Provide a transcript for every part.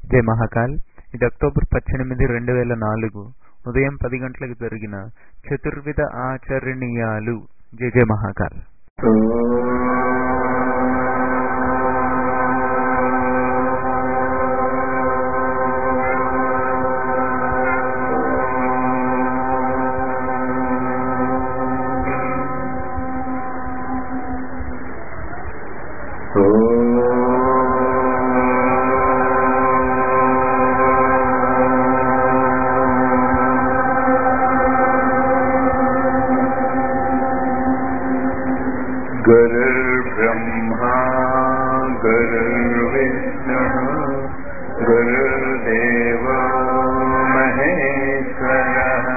జై మహాకాల్ ఇది అక్టోబర్ పద్దెనిమిది రెండు వేల నాలుగు ఉదయం పది గంటలకు జరిగిన చతుర్విధ ఆచరణీయాలు జై జై మహాకాల్ गुरुर्ब्रह्मा गुरुर्विष्णुः गुरुर्देवो महेश्वरः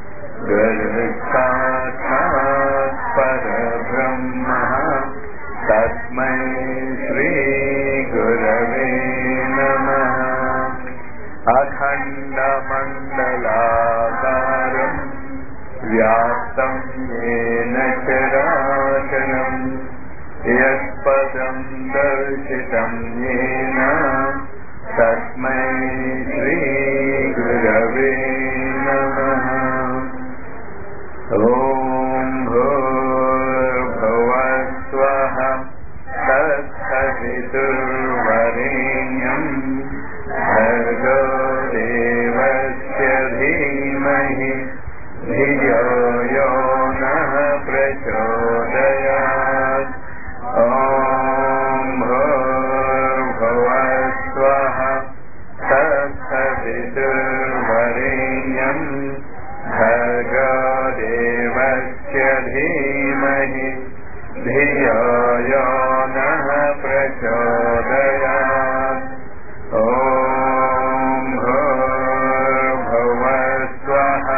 गुरुसाक्षात् परब्रह्मः तस्मै श्रीगुरवे नमः अखण्डमण्डलाकारम् व्याप्तं येन चराचरम् यत्पदं दर्शितं येन तस्मै श्रीगुरवे नमः ॐ भूर्भुवस्वः तत्सवितुर्वरेण्यम् भर्गो देवस्य धीमहि धियो यो नः प्रचोदयात् ॐ भूर्भुवस्वः तत्सवितुर्वरेण्यम् भर्गो देवस्य धीमहि धियो यो नः प्रचोदयात् ॐ भूर्भुवस्वः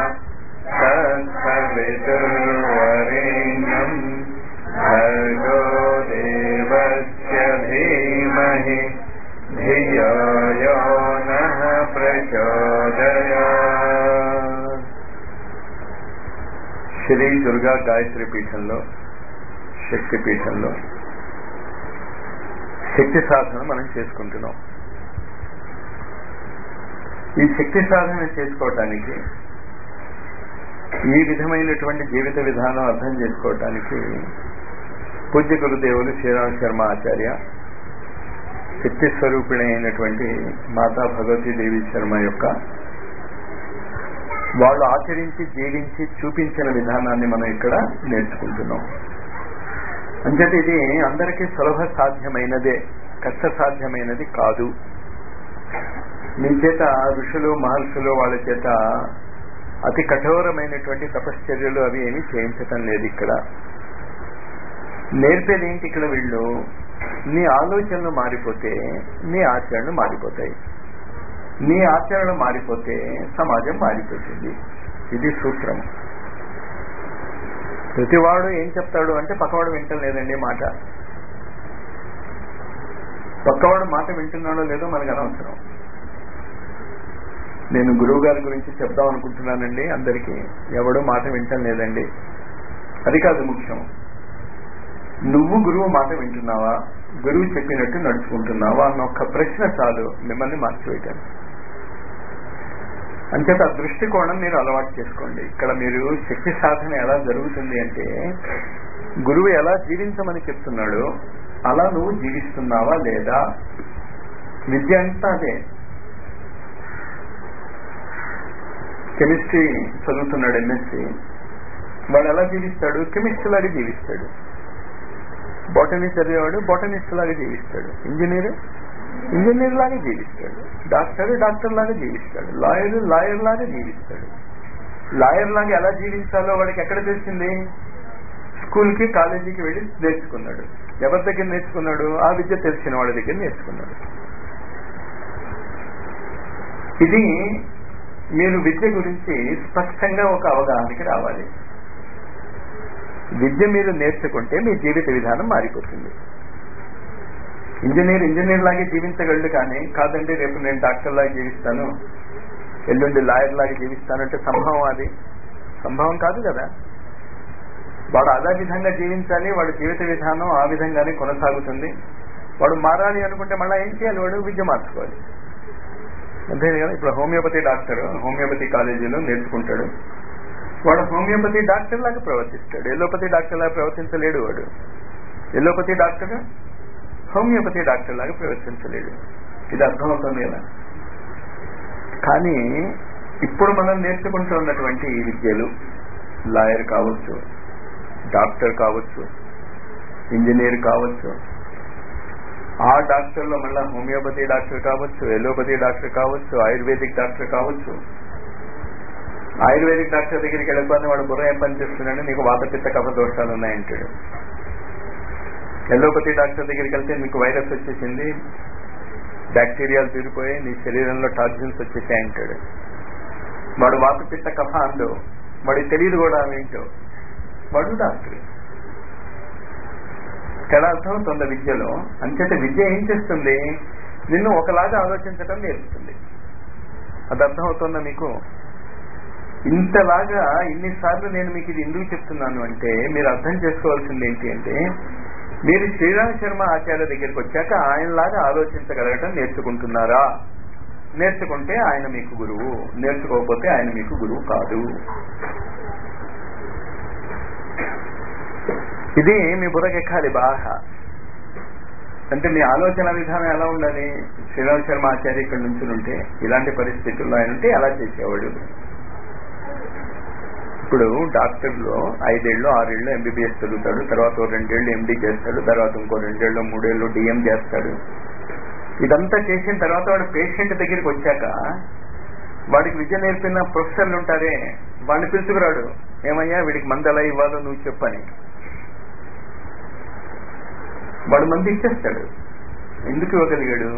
तत्सवितुर्वरेण्यम् भर्गो देवस्य धीमहि धियो यो नः प्रचोदयात् శ్రీ దుర్గా గాయత్రి పీఠంలో శక్తి పీఠంలో శక్తి సాధన మనం చేసుకుంటున్నాం ఈ శక్తి సాధన చేసుకోవటానికి ఈ విధమైనటువంటి జీవిత విధానం అర్థం చేసుకోవటానికి పూజ్య గురుదేవులు శ్రీరామ శర్మ ఆచార్య శక్తి స్వరూపిణి అయినటువంటి మాతా భగవతీ దేవి శర్మ యొక్క వాళ్ళు ఆచరించి జీవించి చూపించిన విధానాన్ని మనం ఇక్కడ నేర్చుకుంటున్నాం అంచేత ఇది అందరికీ సులభ సాధ్యమైనదే కష్ట సాధ్యమైనది కాదు మీ చేత ఋషులు మహర్షులు వాళ్ళ చేత అతి కఠోరమైనటువంటి తపశ్చర్యలు అవి ఏమి చేయించటం లేదు ఇక్కడ నేర్పేది ఏంటి ఇక్కడ వీళ్ళు నీ ఆలోచనలు మారిపోతే నీ ఆచరణలు మారిపోతాయి నీ ఆచరణ మారిపోతే సమాజం మారిపోతుంది ఇది సూత్రం ప్రతివాడు ఏం చెప్తాడు అంటే పక్కవాడు వింటం లేదండి మాట పక్కవాడు మాట వింటున్నాడో లేదో మనకు అనవసరం నేను గురువు గారి గురించి చెప్దాం అనుకుంటున్నానండి అందరికీ ఎవడు మాట వింటం లేదండి అది కాదు ముఖ్యం నువ్వు గురువు మాట వింటున్నావా గురువు చెప్పినట్టు నడుచుకుంటున్నావా అన్న ఒక్క ప్రశ్న చాలు మిమ్మల్ని మార్చివేయటాను అంచేత ఆ దృష్టికోణం మీరు అలవాటు చేసుకోండి ఇక్కడ మీరు శక్తి సాధన ఎలా జరుగుతుంది అంటే గురువు ఎలా జీవించమని చెప్తున్నాడో అలా నువ్వు జీవిస్తున్నావా లేదా విద్య అంతా అదే కెమిస్ట్రీ చదువుతున్నాడు ఎంఎస్సి వాడు ఎలా జీవిస్తాడు కెమిస్ట్ లాగా జీవిస్తాడు బాటనీ చదివేవాడు బాటనిస్ట్ లాగా జీవిస్తాడు ఇంజనీర్ ఇంజనీర్ లాగా జీవిస్తాడు డాక్టర్ డాక్టర్ లాగా జీవిస్తాడు లాయర్ లాయర్ లాగా జీవిస్తాడు లాయర్ లాగా ఎలా జీవించాలో వాడికి ఎక్కడ తెలిసింది స్కూల్కి కాలేజీకి వెళ్ళి నేర్చుకున్నాడు ఎవరి దగ్గర నేర్చుకున్నాడు ఆ విద్య తెలిసిన వాళ్ళ దగ్గర నేర్చుకున్నాడు ఇది మీరు విద్య గురించి స్పష్టంగా ఒక అవగాహనకి రావాలి విద్య మీరు నేర్చుకుంటే మీ జీవిత విధానం మారిపోతుంది ఇంజనీర్ ఇంజనీర్ లాగే జీవించగలడు కానీ కాదండి రేపు నేను డాక్టర్ లాగా జీవిస్తాను ఎల్లుండి లాయర్ లాగా జీవిస్తానంటే సంభవం అది సంభవం కాదు కదా వాడు అదే విధంగా జీవించాలి వాడి జీవిత విధానం ఆ విధంగానే కొనసాగుతుంది వాడు మారాలి అనుకుంటే మళ్ళీ ఏం చేయాలి వాడు విద్య మార్చుకోవాలి అంతే కదా ఇప్పుడు హోమియోపతి డాక్టర్ హోమియోపతి కాలేజీలో నేర్చుకుంటాడు వాడు హోమియోపతి డాక్టర్ లాగా ప్రవర్తిస్తాడు ఎల్లోపతి డాక్టర్ లాగా ప్రవర్తించలేడు వాడు ఎల్లోపతి డాక్టర్ హోమియోపతి డాక్టర్ లాగా ప్రవర్తించలేడు ఇది అర్థమవుతుంది కదా కానీ ఇప్పుడు మనం నేర్చుకుంటున్నటువంటి ఈ విద్యలు లాయర్ కావచ్చు డాక్టర్ కావచ్చు ఇంజనీర్ కావచ్చు ఆ డాక్టర్లో మళ్ళీ హోమియోపతి డాక్టర్ కావచ్చు ఎలోపతి డాక్టర్ కావచ్చు ఆయుర్వేదిక్ డాక్టర్ కావచ్చు ఆయుర్వేదిక్ డాక్టర్ దగ్గరికి వెళ్ళిపోతే వాడు బుర్ర ఏం పని చేస్తున్నాడు నీకు వాతపిత్త కఫ దోషాలు ఉన్నాయంటాడు ఎల్లోపతి డాక్టర్ దగ్గరికి వెళ్తే నీకు వైరస్ వచ్చేసింది బ్యాక్టీరియాలు తీరిపోయి నీ శరీరంలో టాక్సిన్స్ వచ్చేసాయి అంటాడు వాడు వాతపిత్త కఫ అందు వాడికి తెలియదు కూడా అవేంటో వాడు డాక్టర్ తేడా అర్థమవుతుంది విద్యలో అంచేత విద్య ఏం చేస్తుంది నిన్ను ఒకలాగా ఆలోచించడం నేర్పుతుంది అది అర్థమవుతుందా మీకు ఇంతలాగా ఇన్నిసార్లు నేను మీకు ఇది ఎందుకు చెప్తున్నాను అంటే మీరు అర్థం చేసుకోవాల్సింది ఏంటి అంటే మీరు శ్రీరామ్ శర్మ ఆచార్య దగ్గరికి వచ్చాక ఆయనలాగా ఆలోచించగలగటం నేర్చుకుంటున్నారా నేర్చుకుంటే ఆయన మీకు గురువు నేర్చుకోకపోతే ఆయన మీకు గురువు కాదు ఇది మీ బుర్రకెక్కాలి బాగా అంటే మీ ఆలోచన విధానం ఎలా ఉండాలి శ్రీరామ్ శర్మ ఆచార్య ఇక్కడ నుంచి ఉంటే ఇలాంటి పరిస్థితుల్లో ఆయన ఉంటే ఎలా చేసేవాడు ఇప్పుడు డాక్టర్లో ఐదేళ్ళు ఆరేళ్ళు ఎంబీబీఎస్ చదువుతాడు తర్వాత ఓ రెండేళ్ళు ఎండీ చేస్తాడు తర్వాత ఇంకో రెండేళ్ళు మూడేళ్ళు డిఎం చేస్తాడు ఇదంతా చేసిన తర్వాత వాడు పేషెంట్ దగ్గరికి వచ్చాక వాడికి విద్య నేర్పిన ప్రొఫెసర్లు ఉంటారే వాడిని పిలుచుకురాడు ఏమయ్యా వీడికి మంది ఎలా ఇవ్వాలో నువ్వు చెప్పని వాడు మంది ఇచ్చేస్తాడు ఎందుకు ఇవ్వగలిగాడు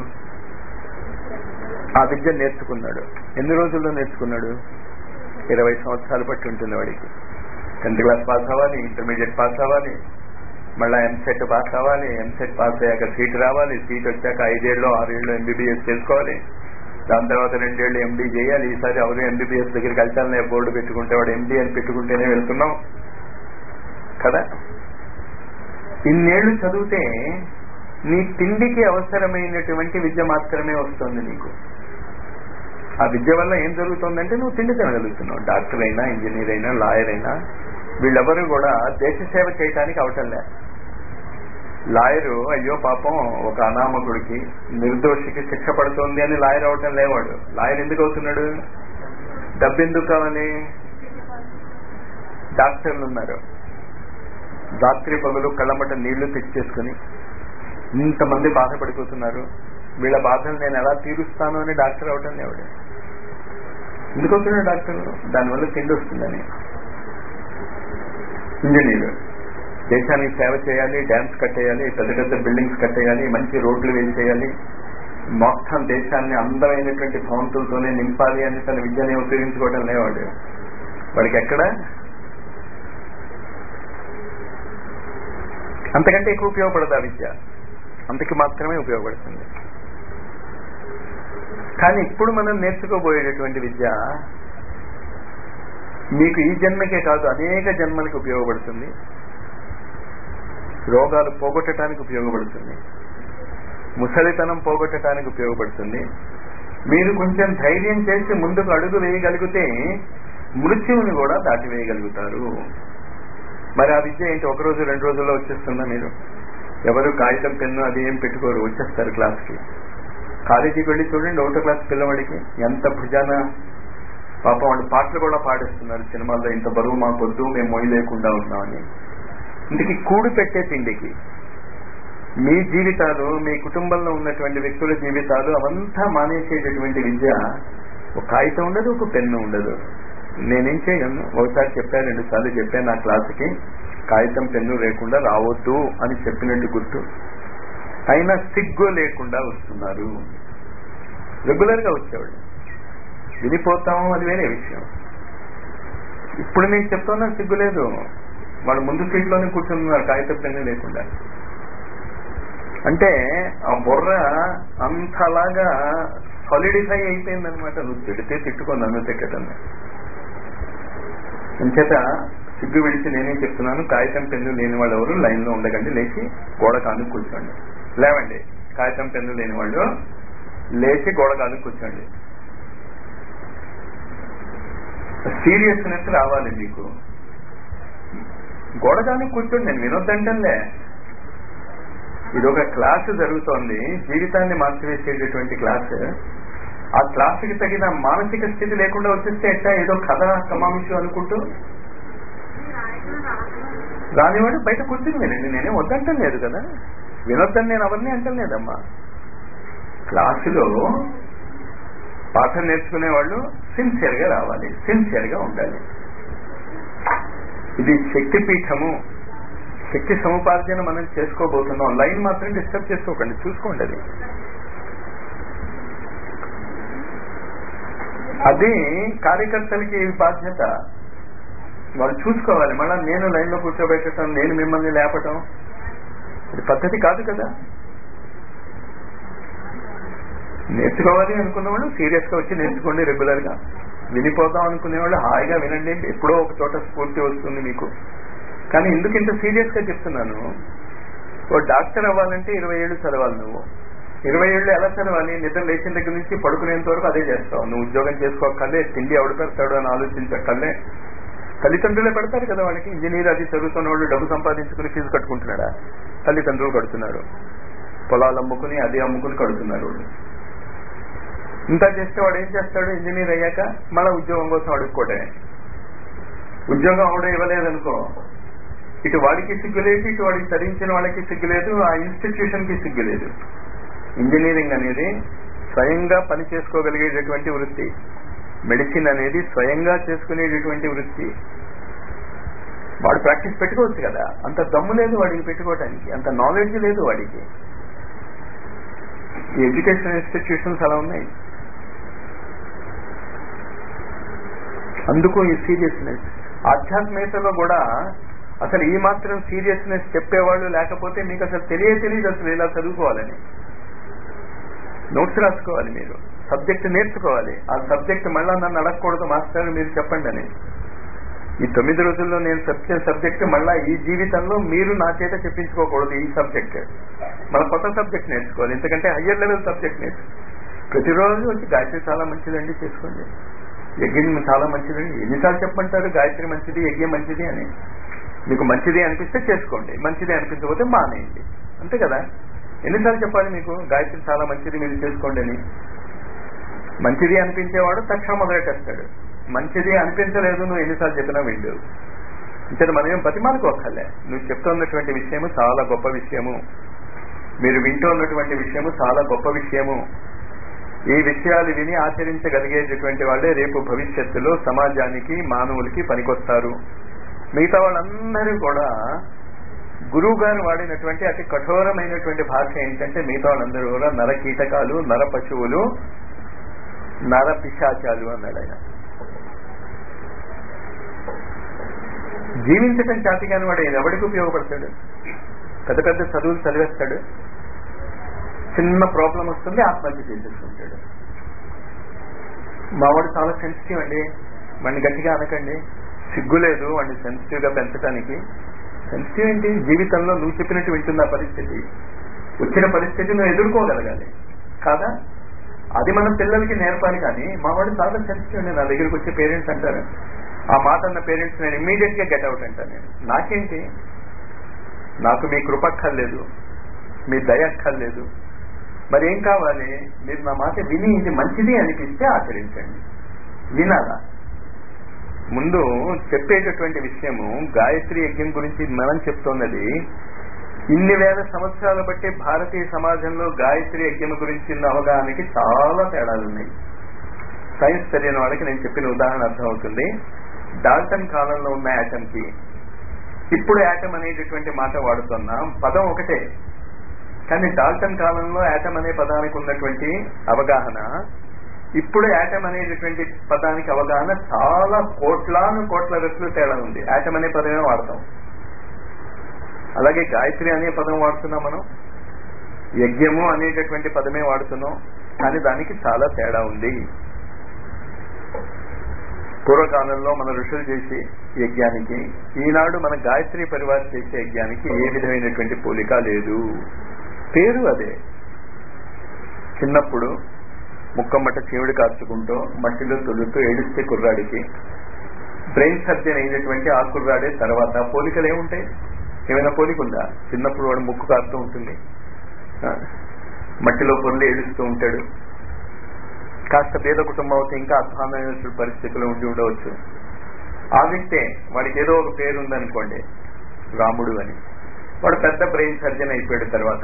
ఆ విద్య నేర్చుకున్నాడు ఎన్ని రోజుల్లో నేర్చుకున్నాడు ఇరవై సంవత్సరాలు పట్టి ఉంటుంది వాడికి టెన్త్ క్లాస్ పాస్ అవ్వాలి ఇంటర్మీడియట్ పాస్ అవ్వాలి మళ్ళీ ఎంసెట్ పాస్ అవ్వాలి ఎంసెట్ పాస్ అయ్యాక సీట్ రావాలి సీట్ వచ్చాక ఐదేళ్ళు ఆరేళ్ళు ఎంబీబీఎస్ చేసుకోవాలి దాని తర్వాత రెండేళ్ళు ఎండీ చేయాలి ఈసారి ఎవరు ఎంబీబీఎస్ దగ్గరికి వెళ్తానే బోర్డు పెట్టుకుంటే వాడు ఎండీ అని పెట్టుకుంటేనే వెళ్తున్నాం కదా ఇన్నేళ్లు చదివితే నీ తిండికి అవసరమైనటువంటి విద్య మాత్రమే వస్తుంది నీకు ఆ విద్య వల్ల ఏం జరుగుతుందంటే నువ్వు తిండి తినగలుగుతున్నావు డాక్టర్ అయినా ఇంజనీర్ అయినా లాయర్ అయినా వీళ్ళెవరూ కూడా దేశ సేవ చేయటానికి అవటం లే లాయరు అయ్యో పాపం ఒక అనామకుడికి నిర్దోషికి శిక్ష పడుతోంది అని లాయర్ అవటం లేవాడు లాయర్ ఎందుకు అవుతున్నాడు డబ్బు ఎందుకు కావాలి డాక్టర్లు ఉన్నారు రాత్రి పగలు కళ్ళమట నీళ్లు తెచ్చేసుకుని ఇంతమంది బాధపడిపోతున్నారు వీళ్ళ బాధలు నేను ఎలా తీరుస్తాను అని డాక్టర్ అవటం లేవాడు ఎందుకు అవుతున్నాడు డాక్టర్ దానివల్ల తిండి వస్తుందని ఇంజనీర్ దేశానికి సేవ చేయాలి డ్యామ్స్ కట్టేయాలి పెద్ద పెద్ద బిల్డింగ్స్ కట్టేయాలి మంచి రోడ్లు వేసేయాలి మొత్తం దేశాన్ని అందమైనటువంటి భవంతులతోనే నింపాలి అని తన విద్యని ఉపయోగించుకోవడం లేవాడు వాడికి ఎక్కడ అంతకంటే ఎక్కువ ఉపయోగపడదు ఆ విద్య అంతకి మాత్రమే ఉపయోగపడుతుంది కానీ ఇప్పుడు మనం నేర్చుకోబోయేటటువంటి విద్య మీకు ఈ జన్మకే కాదు అనేక జన్మలకు ఉపయోగపడుతుంది రోగాలు పోగొట్టడానికి ఉపయోగపడుతుంది ముసలితనం పోగొట్టడానికి ఉపయోగపడుతుంది మీరు కొంచెం ధైర్యం చేసి ముందుకు అడుగు వేయగలిగితే మృత్యువుని కూడా దాటివేయగలుగుతారు మరి ఆ విద్య ఏంటి ఒక రోజు రెండు రోజుల్లో వచ్చేస్తుందా మీరు ఎవరు కాగితం పెన్ను అది ఏం పెట్టుకోరు వచ్చేస్తారు క్లాస్కి కాలేజీకి వెళ్ళి చూడండి ఒకటో క్లాస్ పిల్లవాడికి ఎంత భుజాన పాపం వాళ్ళు పాటలు కూడా పాడిస్తున్నారు సినిమాల్లో ఇంత బరువు మాకొద్దు మేము మొయ్యి లేకుండా ఉన్నామని ఇంటికి కూడు పెట్టే తిండికి మీ జీవితాలు మీ కుటుంబంలో ఉన్నటువంటి వ్యక్తుల జీవితాలు అవంతా మానేసేటటువంటి విద్య ఒక కాగితం ఉండదు ఒక పెన్ను ఉండదు నేనేం చేయను ఒకసారి చెప్పాను రెండు సార్లు చెప్పాను నా క్లాసుకి కాగితం పెన్ను లేకుండా రావద్దు అని చెప్పినట్టు గుర్తు అయినా సిగ్గు లేకుండా వస్తున్నారు రెగ్యులర్ గా వచ్చేవాళ్ళు వినిపోతాము అది వేరే విషయం ఇప్పుడు నేను చెప్తున్నా సిగ్గు లేదు వాళ్ళు ముందు సీట్లోనే కూర్చున్నారు కాగితం పెన్ను లేకుండా అంటే ఆ బుర్ర అంతలాగా సాలిడిఫై అయిపోయిందనమాట నువ్వు తిడితే తిట్టుకో నన్ను తిట్టడం అంచేత సిగ్గు విడిచి నేనే చెప్తున్నాను కాగితం పెన్ను లేని వాళ్ళు ఎవరు లైన్ లో ఉండకండి లేచి గోడ కాను కూర్చోండి లేవండి కాగితం పెన్ను లేని వాళ్ళు లేచి గోడ కాను కూర్చోండి సీరియస్నెస్ రావాలి మీకు గోడగానే కూర్చోండి నేను వినొద్దంటలే ఇది ఒక క్లాస్ జరుగుతోంది జీవితాన్ని మార్చివేసేటటువంటి క్లాస్ ఆ క్లాసుకి తగిన మానసిక స్థితి లేకుండా వచ్చేస్తే ఎట్టా ఏదో కథ కమాంశం అనుకుంటూ రానివాడు బయట కూర్చుని వినండి నేనే వద్దంటం లేదు కదా వినొద్దని నేను ఎవరిని అంటలేదమ్మా క్లాసులో పాఠం నేర్చుకునే వాళ్ళు సిన్సియర్ గా రావాలి సిన్సియర్ గా ఉండాలి ఇది శక్తి పీఠము శక్తి సముపార్జన మనం చేసుకోబోతున్నాం లైన్ మాత్రం డిస్టర్బ్ చేసుకోకండి చూసుకోండి అది అది కార్యకర్తలకి బాధ్యత వాళ్ళు చూసుకోవాలి మళ్ళీ నేను లైన్ లో కూర్చోబెట్టడం నేను మిమ్మల్ని లేపటం ఇది పద్ధతి కాదు కదా నేర్చుకోవాలి అనుకున్న వాళ్ళు సీరియస్ గా వచ్చి నేర్చుకోండి రెగ్యులర్ గా వినిపోదాం అనుకునే వాళ్ళు హాయిగా వినండి ఎప్పుడో ఒక చోట స్ఫూర్తి వస్తుంది మీకు కానీ ఎందుకు ఇంత సీరియస్ గా చెప్తున్నాను ఓ డాక్టర్ అవ్వాలంటే ఇరవై ఏళ్ళు చదవాలి నువ్వు ఇరవై ఏళ్ళు ఎలా చదవాలి నిద్ర లేచిన దగ్గర నుంచి పడుకునేంత వరకు అదే చేస్తావు నువ్వు ఉద్యోగం చేసుకోకర్లే తిండి ఎవడు పెడతాడు అని ఆలోచించక్కర్లే తల్లిదండ్రులే పెడతారు కదా వాళ్ళకి ఇంజనీర్ అది చదువుతున్న వాళ్ళు డబ్బు సంపాదించుకుని ఫీజు కట్టుకుంటున్నాడా తల్లిదండ్రులు కడుతున్నారు పొలాలు అమ్ముకుని అది అమ్ముకుని కడుతున్నారు వాళ్ళు ఇంత చేస్తే వాడు ఏం చేస్తాడు ఇంజనీర్ అయ్యాక మళ్ళీ ఉద్యోగం కోసం అడుక్కోవటమే ఉద్యోగం అవడం ఇవ్వలేదనుకో ఇటు వాడికి సిగ్గులేదు ఇటు వాడికి చదివించిన వాళ్ళకి సిగ్గులేదు ఆ ఇన్స్టిట్యూషన్ కి సిగ్గులేదు ఇంజనీరింగ్ అనేది స్వయంగా పని చేసుకోగలిగేటటువంటి వృత్తి మెడిసిన్ అనేది స్వయంగా చేసుకునేటటువంటి వృత్తి వాడు ప్రాక్టీస్ పెట్టుకోవచ్చు కదా అంత దమ్ము లేదు వాడికి పెట్టుకోవటానికి అంత నాలెడ్జ్ లేదు వాడికి ఈ ఎడ్యుకేషన్ ఇన్స్టిట్యూషన్స్ అలా ఉన్నాయి అందుకు ఈ సీరియస్నెస్ ఆధ్యాత్మికతలో కూడా అసలు ఈ మాత్రం సీరియస్నెస్ చెప్పేవాళ్ళు లేకపోతే మీకు అసలు తెలియ తెలియదు అసలు ఇలా చదువుకోవాలని నోట్స్ రాసుకోవాలి మీరు సబ్జెక్ట్ నేర్చుకోవాలి ఆ సబ్జెక్ట్ మళ్ళా నన్ను అడగకూడదు మాస్టర్ మీరు చెప్పండి అని ఈ తొమ్మిది రోజుల్లో నేను చెప్పే సబ్జెక్ట్ మళ్ళా ఈ జీవితంలో మీరు నా చేత చెప్పించుకోకూడదు ఈ సబ్జెక్ట్ మన కొత్త సబ్జెక్ట్ నేర్చుకోవాలి ఎందుకంటే హయ్యర్ లెవెల్ సబ్జెక్ట్ నేర్చు ప్రతిరోజు వచ్చి గాయత్రి చాలా మంచిదండి చేసుకోండి యజ్ఞం చాలా మంచిదండి ఎన్నిసార్లు చెప్పమంటారు గాయత్రి మంచిది యజ్ఞం మంచిది అని మీకు మంచిది అనిపిస్తే చేసుకోండి మంచిది అనిపించకపోతే మానేయండి అంతే కదా ఎన్నిసార్లు చెప్పాలి మీకు గాయత్రి చాలా మంచిది మీరు చేసుకోండి అని మంచిది అనిపించేవాడు తక్షణం మొదలెట్టేస్తాడు మంచిది అనిపించలేదు నువ్వు ఎన్నిసార్లు చెప్పినా విండు అంటే మనం ఏం బతిమాలుకోకర్లే నువ్వు చెప్తున్నటువంటి విషయము చాలా గొప్ప విషయము మీరు వింటున్నటువంటి విషయము చాలా గొప్ప విషయము ఈ విషయాలు విని ఆచరించగలిగేటటువంటి వాళ్ళే రేపు భవిష్యత్తులో సమాజానికి మానవులకి పనికొస్తారు మిగతా వాళ్ళందరూ కూడా గురువు గారు వాడినటువంటి అతి కఠోరమైనటువంటి భాష ఏంటంటే మిగతా వాళ్ళందరూ కూడా నర కీటకాలు నర పశువులు నర పిశాచాలు అన్నాడు ఆయన జీవించటం చేతి కాని వాడు ఎవడికి ఉపయోగపడతాడు పెద్ద పెద్ద చదువులు చదివేస్తాడు చిన్న ప్రాబ్లం వస్తుంది ఆత్మహత్య చేసేసుకుంటాడు మావాడు చాలా సెన్సిటివ్ అండి వాడిని గట్టిగా అనకండి సిగ్గు లేదు వాడిని సెన్సిటివ్ గా పెంచడానికి సెన్సిటివ్ ఏంటి జీవితంలో నువ్వు చెప్పినట్టు వింటున్న పరిస్థితి వచ్చిన పరిస్థితి నువ్వు ఎదుర్కోగలగాలి కాదా అది మన పిల్లలకి నేర్పాలి కానీ మా వాడు చాలా సెన్సిటివ్ అండి నా దగ్గరికి వచ్చే పేరెంట్స్ అంటారు ఆ మాట అన్న పేరెంట్స్ నేను ఇమ్మీడియట్ గా గెట్ అవుట్ అంటాను నేను నాకేంటి నాకు మీ కృపక్కర్లేదు మీ దయ అక్కర్లేదు మరి ఏం కావాలి మీరు నా మాట విని ఇది మంచిది అనిపిస్తే ఆచరించండి వినాలా ముందు చెప్పేటటువంటి విషయము గాయత్రి యజ్ఞం గురించి మనం చెప్తున్నది ఇన్ని వేల సంవత్సరాలు బట్టి భారతీయ సమాజంలో గాయత్రి యజ్ఞం గురించి అవగాహనకి చాలా తేడాలు ఉన్నాయి సైన్స్ తెలియని వాళ్ళకి నేను చెప్పిన ఉదాహరణ అర్థమవుతుంది డాల్టన్ కాలంలో ఉన్న యాటమ్ కి ఇప్పుడు యాటమ్ అనేటటువంటి మాట వాడుతున్నాం పదం ఒకటే కానీ డాల్టన్ కాలంలో యాటమ్ అనే పదానికి ఉన్నటువంటి అవగాహన ఇప్పుడు యాటమ్ అనేటటువంటి పదానికి అవగాహన చాలా కోట్లాను కోట్ల రెట్లు తేడా ఉంది యాటమ్ అనే పదమే వాడతాం అలాగే గాయత్రి అనే పదం వాడుతున్నాం మనం యజ్ఞము అనేటటువంటి పదమే వాడుతున్నాం కానీ దానికి చాలా తేడా ఉంది పూర్వకాలంలో మన ఋషులు చేసే యజ్ఞానికి ఈనాడు మన గాయత్రి పరివార్ చేసే యజ్ఞానికి ఏ విధమైనటువంటి పోలిక లేదు పేరు అదే చిన్నప్పుడు ముక్కమ్మట చీవుడి కార్చుకుంటూ మట్టిలో తొలుతూ ఏడిస్తే కుర్రాడికి బ్రెయిన్ సర్జన్ అయినటువంటి ఆ కుర్రాడే తర్వాత పోలికలు ఏముంటాయి ఏమైనా పోలిక ఉందా చిన్నప్పుడు వాడు ముక్కు కారుతూ ఉంటుంది ఆ, మట్టిలో పొర్లు ఏడుస్తూ ఉంటాడు కాస్త పేద కుటుంబం అయితే ఇంకా అధ్వానమైన పరిస్థితుల్లో ఉండి ఉండవచ్చు ఆ వ్యక్తే వాడికి ఏదో ఒక పేరు ఉందనుకోండి రాముడు అని వాడు పెద్ద బ్రెయిన్ సర్జన్ అయిపోయాడు తర్వాత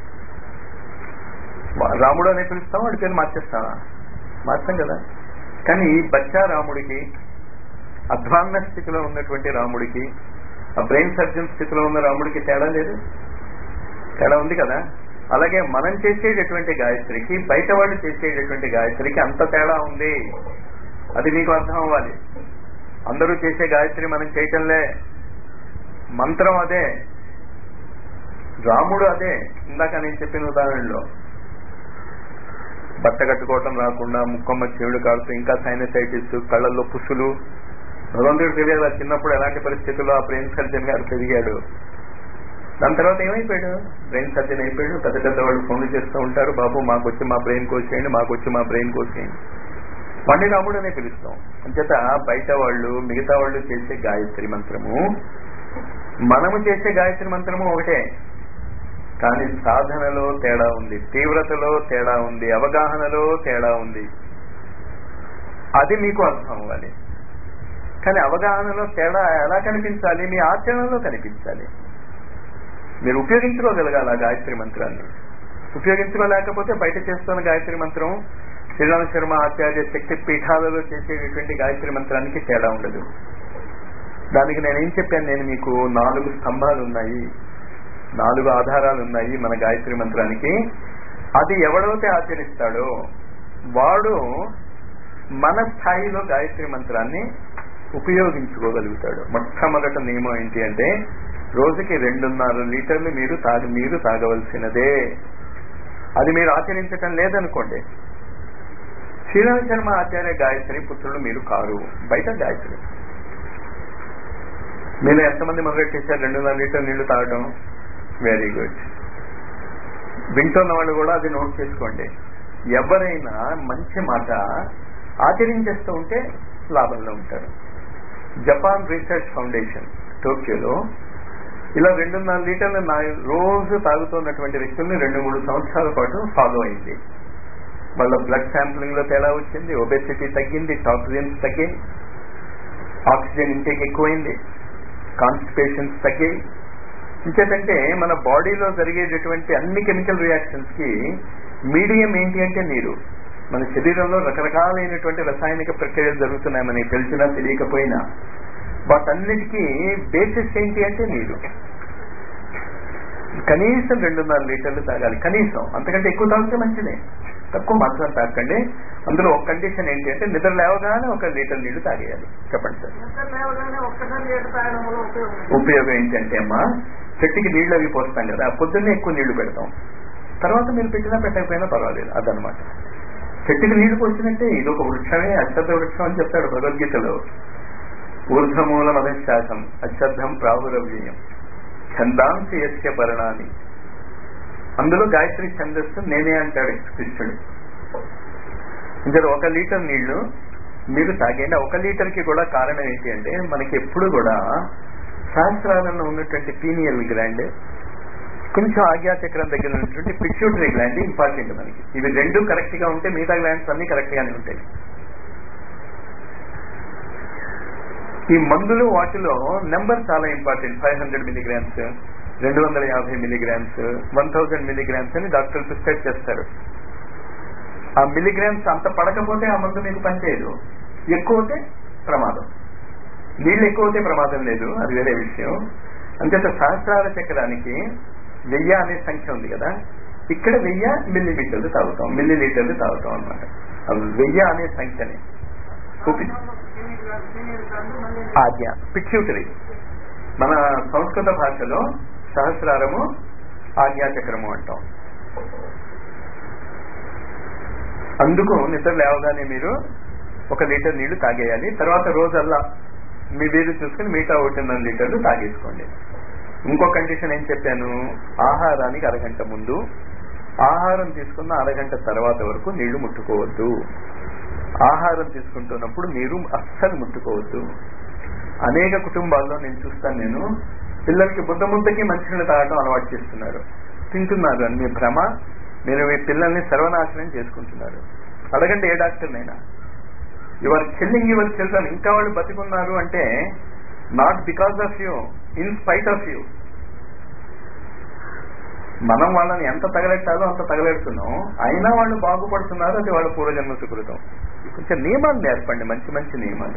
వా- రాముడు అనే పిలుస్తాం వాడి పేరు మార్చేస్తావా మార్చాం కదా కానీ ఈ బచ్చా రాముడికి అధ్వాన్న స్థితిలో ఉన్నటువంటి రాముడికి ఆ బ్రెయిన్ సర్జన్ స్థితిలో ఉన్న రాముడికి తేడా లేదు తేడా ఉంది కదా అలాగే మనం చేసేటటువంటి గాయత్రికి బయట వాళ్ళు చేసేటటువంటి గాయత్రికి అంత తేడా ఉంది అది మీకు అర్థం అవ్వాలి అందరూ చేసే గాయత్రి మనం చేయటంలే మంత్రం అదే రాముడు అదే ఇందాక నేను చెప్పిన ఉదాహరణలో బట్ట కట్టుకోవటం రాకుండా ముక్కమ్మ చెవుడు కాడుతూ ఇంకా సైనసైటిస్ కళ్ళల్లో పుసులు భగవంతుడు తెలియదు ఆ చిన్నప్పుడు ఎలాంటి పరిస్థితుల్లో ఆ బ్రెయిన్ సర్జన్ గారు పెరిగాడు దాని తర్వాత ఏమైపోయాడు బ్రెయిన్ సర్జన్ అయిపోయాడు పెద్ద పెద్ద వాళ్ళు ఫోన్లు చేస్తూ ఉంటారు బాబు మాకు వచ్చి మా బ్రెయిన్ కోసేయండి మాకు వచ్చి మా బ్రెయిన్ కోసేయండి వాడిని రాముడు అనే పిలుస్తాం అంచేత బయట వాళ్ళు మిగతా వాళ్ళు చేసే గాయత్రి మంత్రము మనము చేసే గాయత్రి మంత్రము ఒకటే కానీ సాధనలో తేడా ఉంది తీవ్రతలో తేడా ఉంది అవగాహనలో తేడా ఉంది అది మీకు అర్థం అవ్వాలి కానీ అవగాహనలో తేడా ఎలా కనిపించాలి మీ ఆచరణలో కనిపించాలి మీరు ఉపయోగించుకోగలగాలి ఆ గాయత్రి మంత్రాన్ని ఉపయోగించుకోలేకపోతే బయట చేస్తున్న గాయత్రి మంత్రం శ్రీరామ శర్మ ఆచార్య శక్తి పీఠాలలో చేసేటటువంటి గాయత్రి మంత్రానికి తేడా ఉండదు దానికి నేనేం చెప్పాను నేను మీకు నాలుగు స్తంభాలు ఉన్నాయి నాలుగు ఆధారాలు ఉన్నాయి మన గాయత్రి మంత్రానికి అది ఎవడైతే ఆచరిస్తాడో వాడు మన స్థాయిలో గాయత్రి మంత్రాన్ని ఉపయోగించుకోగలుగుతాడు మొట్టమొదట నియమం ఏంటి అంటే రోజుకి రెండున్నర లీటర్లు మీరు తాగి నీరు తాగవలసినదే అది మీరు ఆచరించటం లేదనుకోండి శ్రీరామ శర్మ ఆచార్య గాయత్రి పుత్రులు మీరు కారు బయట గాయత్రి మీరు ఎంతమంది మొదలెట్టేశారు రెండున్నర లీటర్ నీళ్లు తాగడం వెరీ గుడ్ వింటున్న వాళ్ళు కూడా అది నోట్ చేసుకోండి ఎవరైనా మంచి మాట ఆచరించేస్తూ ఉంటే లాభంలో ఉంటారు జపాన్ రీసెర్చ్ ఫౌండేషన్ టోక్యోలో ఇలా రెండున్నర లీటర్లు నా రోజు తాగుతున్నటువంటి వ్యక్తుల్ని రెండు మూడు సంవత్సరాల పాటు ఫాలో అయింది వాళ్ళ బ్లడ్ శాంప్లింగ్ లో తేడా వచ్చింది ఒబెసిటీ తగ్గింది టాక్సిజన్స్ తగ్గాయి ఆక్సిజన్ ఇంటేక్ ఎక్కువైంది కాన్స్టిపేషన్స్ తగ్గాయి ఇంకేంటంటే మన బాడీలో జరిగేటటువంటి అన్ని కెమికల్ రియాక్షన్స్ కి మీడియం ఏంటి అంటే నీరు మన శరీరంలో రకరకాలైనటువంటి రసాయనిక ప్రక్రియలు జరుగుతున్నాయి మనకి తెలిసినా తెలియకపోయినా వాటన్నిటికీ బేసిస్ ఏంటి అంటే నీరు కనీసం రెండున్నర లీటర్లు తాగాలి కనీసం అంతకంటే ఎక్కువ తాగితే మంచిదే తక్కువ మాత్రం తాగండి అందులో ఒక కండిషన్ ఏంటి అంటే నిద్ర లేవగానే ఒక లీటర్ నీళ్లు తాగేయాలి చెప్పండి సార్ నిద్ర లేవగానే ఒక్కసారి నీళ్ళు తాగడం వల్ల ఉపయోగం ఉంది. ఉపయోగం ఏంటంటే అమ్మా చెట్టుకి నీళ్లు అవి పోస్తాం కదా పొద్దున్నే ఎక్కువ నీళ్లు పెడతాం తర్వాత మీరు పెట్టినా పెట్టకపోయినా పర్వాలేదు అదనమాట చెట్టుకి నీళ్లు పోసినట్టే ఇది ఒక వృక్షమే అశ్వద్ధ వృక్షం అని చెప్తాడు భగవద్గీతలో ఊర్ధమూల మధశాఖం అశ్వద్ధం ప్రాహురవ్యయం ఛందాంసి యస్య పరణాన్ని అందులో గాయత్రి ఛందస్సు నేనే అంటాడు కృష్ణుడు ఇంకా ఒక లీటర్ నీళ్లు మీరు తాగండి ఒక లీటర్ కి కూడా కారణం ఏంటి అంటే మనకి ఎప్పుడు కూడా సహస్రాలలో ఉన్నటువంటి పీనియల్ గ్లాండ్ కొంచెం ఆజ్ఞాచక్రం దగ్గర ఉన్నటువంటి పిట్యూటరీ గ్లాండ్ ఇంపార్టెంట్ మనకి ఇవి రెండు కరెక్ట్ గా ఉంటే మిగతా గ్లాండ్స్ అన్ని కరెక్ట్ గానే ఉంటాయి ఈ మందులు వాటిలో నెంబర్ చాలా ఇంపార్టెంట్ ఫైవ్ హండ్రెడ్ మిలీగ్రామ్స్ రెండు వందల యాభై మిలీగ్రామ్స్ వన్ థౌజండ్ మిలీగ్రామ్స్ అని డాక్టర్ ప్రిస్క్రైబ్ చేస్తారు ఆ మిలీగ్రామ్స్ అంత పడకపోతే ఆ మందు మీకు పనిచేయదు ఎక్కువ అయితే ప్రమాదం నీళ్ళు ఎక్కువ అయితే ప్రమాదం లేదు అది వేరే విషయం అంచేత సహస్రాల చక్రానికి వెయ్యి అనే సంఖ్య ఉంది కదా ఇక్కడ వెయ్యి మిల్లీమీటర్లు తాగుతాం మిల్లీ లీటర్లు తాగుతాం అనమాట వెయ్యి అనే సంఖ్యని చూపి సీనియర్ గ్లాస్, సీనియర్ గ్లాస్, మళ్ళీ ఆజ్ఞ పిట్యూటరీ మన సంస్కృత భాషలో సహస్రారము ఆజ్ఞాచక్రము అంటాం అందుకు నిద్ర లేవగానే మీరు ఒక లీటర్ నీళ్లు తాగేయాలి తర్వాత రోజల్లా మీ వీలు చూసుకుని మిగతా ఒకటిన్నర లీటర్లు తాగేసుకోండి ఇంకో కండిషన్ ఏం చెప్పాను ఆహారానికి అరగంట ముందు ఆహారం తీసుకున్న అరగంట తర్వాత వరకు నీళ్లు ముట్టుకోవద్దు ఆహారం తీసుకుంటున్నప్పుడు మీరు అస్సలు ముట్టుకోవద్దు అనేక కుటుంబాల్లో నేను చూస్తాను నేను పిల్లలకి బుద్ధ ముద్దకి మంచినీళ్ళు తాగడం అలవాటు చేస్తున్నారు తింటున్నారు అని మీ భ్రమ మీరు మీ పిల్లల్ని సర్వనాశనం చేసుకుంటున్నారు అడగండి ఏ డాక్టర్నైనా యువర్ కిల్లింగ్ యువర్ చిల్డ్రన్ ఇంకా వాళ్ళు బతికున్నారు అంటే not because of you in spite of you మనం వాళ్ళని ఎంత తగలెట్టాలో అంత తగలెడుతున్నాం అయినా వాళ్ళు బాగుపడుతున్నారు అది వాళ్ళ పూర్వజన్మ సుకృతం కొంచెం నియమాలు నేర్పండి మంచి మంచి నియమాలు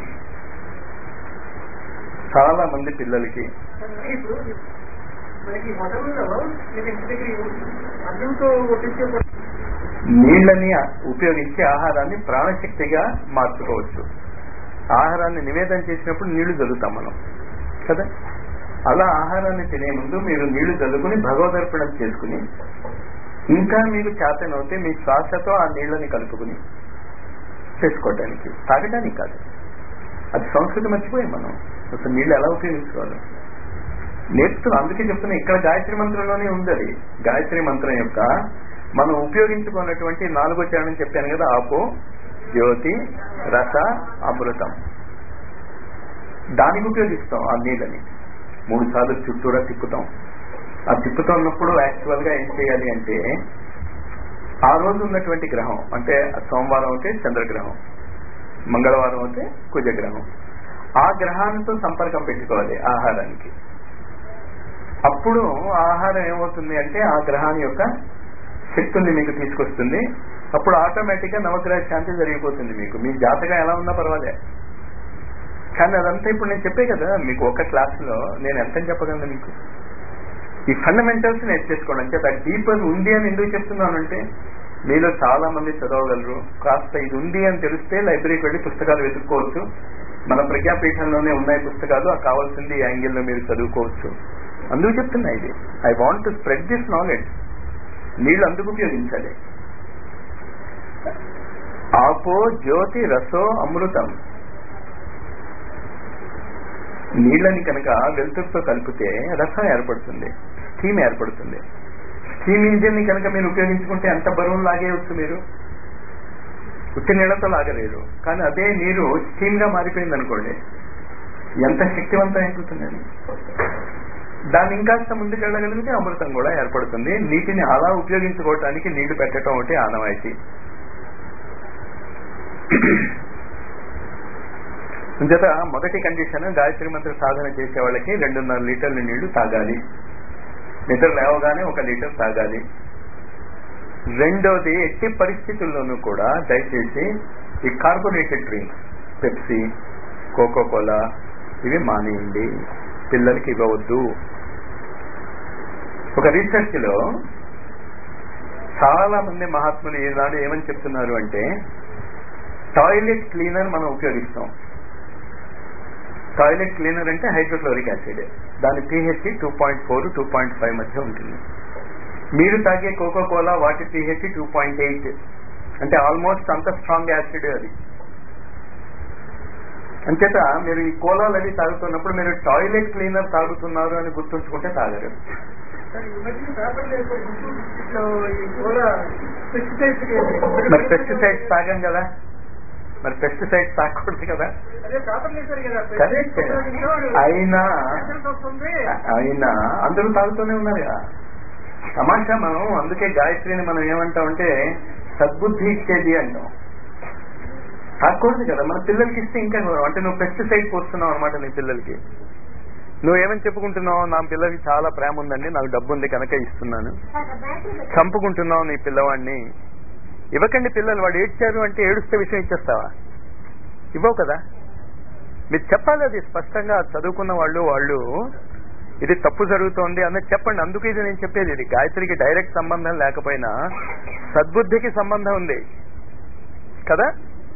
చాలా మంది పిల్లలకి ఇప్పుడు మనకి హోటల్లో మీరు ఇంటి దగ్గర అన్నంతో కొట్టించే నీళ్ళని ఉపయోగించి ఆహారాన్ని ప్రాణశక్తిగా మార్చుకోవచ్చు ఆహారాన్ని నివేదన చేసినప్పుడు నీళ్లు చదువుతాం మనం కదా అలా ఆహారాన్ని తినే ముందు మీరు నీళ్లు చదువుకుని భగవదర్పణం చేసుకుని ఇంకా మీకు చేతనవుతే మీ శ్వాసతో ఆ నీళ్ళని కలుపుకుని చేసుకోవడానికి తాగడానికి కాదు అది సంస్కృతి మర్చిపోయాం మనం అసలు నీళ్ళు ఎలా ఉపయోగించుకోవాలి నేర్పుతున్నాం అందుకే చెప్తున్నా ఇక్కడ గాయత్రి మంత్రంలోనే ఉంది అది గాయత్రి మంత్రం యొక్క మనం ఉపయోగించుకున్నటువంటి నాలుగో చరణం చెప్పాను కదా ఆపో జ్యోతి రస అమృతం దానికి ఉపయోగిస్తాం ఆ నీళ్ళని మూడు సార్లు చుట్టూరా తిప్పుతాం ఆ తిప్పుతున్నప్పుడు యాక్చువల్ గా ఏం చేయాలి అంటే ఆ రోజు ఉన్నటువంటి గ్రహం అంటే సోమవారం అయితే చంద్రగ్రహం మంగళవారం అయితే కుజగ్రహం ఆ గ్రహాలతో సంపర్కం పెట్టుకోవాలి ఆహారానికి అప్పుడు ఆహారం ఏమవుతుంది అంటే ఆ గ్రహాన్ని యొక్క శక్తుల్ని మీకు తీసుకొస్తుంది అప్పుడు ఆటోమేటిక్ గా నవగ్రహ శాంతి జరిగిపోతుంది మీకు మీ జాతకం ఎలా ఉన్నా పర్వాలే కానీ అదంతా ఇప్పుడు నేను చెప్పే కదా మీకు ఒక క్లాస్ లో నేను ఎంత చెప్పగలను మీకు ఈ ఫండమెంటల్స్ నేర్చేసుకోండి అంటే అది డీపర్ ఉంది అని ఎందుకు చెప్తున్నానంటే మీలో చాలా మంది చదవగలరు కాస్త ఇది ఉంది అని తెలిస్తే లైబ్రరీకి వెళ్ళి పుస్తకాలు వెతుక్కోవచ్చు మన ప్రజ్ఞాపీఠంలోనే ఉన్నాయి పుస్తకాలు ఆ కావాల్సింది ఈ యాంగిల్లో మీరు చదువుకోవచ్చు అందుకు చెప్తున్నా ఇది I want to spread this knowledge నీళ్లు అందుకు ఉపయోగించాలి ఆపో జ్యోతి రసో అమృతం నీళ్ళని కనుక వెలుతురుతో కలిపితే రసం ఏర్పడుతుంది స్టీమ్ ఏర్పడుతుంది స్టీమ్ ఇంజిన్ ని కనుక మీరు ఉపయోగించుకుంటే ఎంత బరువును లాగేయచ్చు మీరు ఉట్టి నీళ్లతో లాగలేరు కానీ అదే నీరు స్టీమ్ గా మారిపోయింది అనుకోండి ఎంత శక్తివంతం అయిపోతుంది అది దాన్ని ఇంకాస్త ముందుకెళ్ళగలిగితే అమృతం కూడా ఏర్పడుతుంది నీటిని అలా ఉపయోగించుకోవటానికి నీళ్లు పెట్టడం ఒకటి ఆనవాయితీ అంచేత మొదటి కండిషన్ గాయత్రి మంత్ర సాధన చేసే వాళ్ళకి రెండున్నర లీటర్ల నీళ్లు తాగాలి నిద్ర లేవగానే ఒక లీటర్ తాగాలి రెండోది ఎట్టి పరిస్థితుల్లోనూ కూడా దయచేసి ఈ carbonated drinks Pepsi Coca Cola ఇవి మానేయండి పిల్లలకి ఇవ్వవద్దు ఒక రీసెర్చ్ లో చాలా మంది మహాత్ములు ఈనాడు ఏమని చెప్తున్నారు అంటే టాయిలెట్ క్లీనర్ మనం ఉపయోగిస్తాం టాయిలెట్ క్లీనర్ అంటే హైడ్రోక్లోరిక్ యాసిడ్ దాని pH two point four two point five మధ్య ఉంటుంది మీరు తాగే కోకో కోలా వాటి పిహెచ్ టూ పాయింట్ ఎయిట్ అంటే ఆల్మోస్ట్ అంత స్ట్రాంగ్ యాసిడ్ అది అంచేత మీరు ఈ కోలాలు అవి తాగుతున్నప్పుడు మీరు టాయిలెట్ క్లీనర్ తాగుతున్నారు అని గుర్తుంచుకుంటే తాగరు ఈ మధ్యన పేపర్లు వేసే గుంటూరు డిస్ట్రిక్ట్ లో ఈ కూడా పెస్టిసైడ్స్ మరి పెస్టిసైడ్స్ తాగం కదా మరి పెస్టిసైడ్స్ తాగకూడదు కదా అదే పేపర్లు వేశారు కదా కరెక్ట్ పెస్టిసైడ్స్ ఉపయోగించేవాడు అయినా క్యాన్సర్ వస్తుంది అయినా అందరూ తాగుతూనే ఉన్నారు కదా తమాషా మనం అందుకే గాయత్రిని మనం ఏమంటామంటే సద్బుద్ధి ఇచ్చేది అంటాం తాగకూడదు కదా మన పిల్లలకి ఇస్తే ఇంకా గౌరవం. అంటే నువ్వు పెస్టిసైడ్ పోస్తున్నావు అనమాట నీ పిల్లలకి నువ్వేమని చెప్పుకుంటున్నావు నా పిల్లలకి చాలా ప్రేమ ఉందండి నాకు డబ్బు ఉంది కనుక ఇస్తున్నాను చంపుకుంటున్నావు నీ పిల్లవాడిని ఇవ్వకండి పిల్లలు వాడు ఏడ్చారు అంటే ఏడుస్తే విషయం ఇచ్చేస్తావా ఇవ్వవు కదా మీరు చెప్పాలి అది స్పష్టంగా చదువుకున్న వాళ్ళు వాళ్ళు ఇది తప్పు జరుగుతోంది అన్నది చెప్పండి అందుకు ఇది నేను చెప్పేది ఇది గాయత్రికి డైరెక్ట్ సంబంధం లేకపోయినా సద్బుద్ధికి సంబంధం ఉంది కదా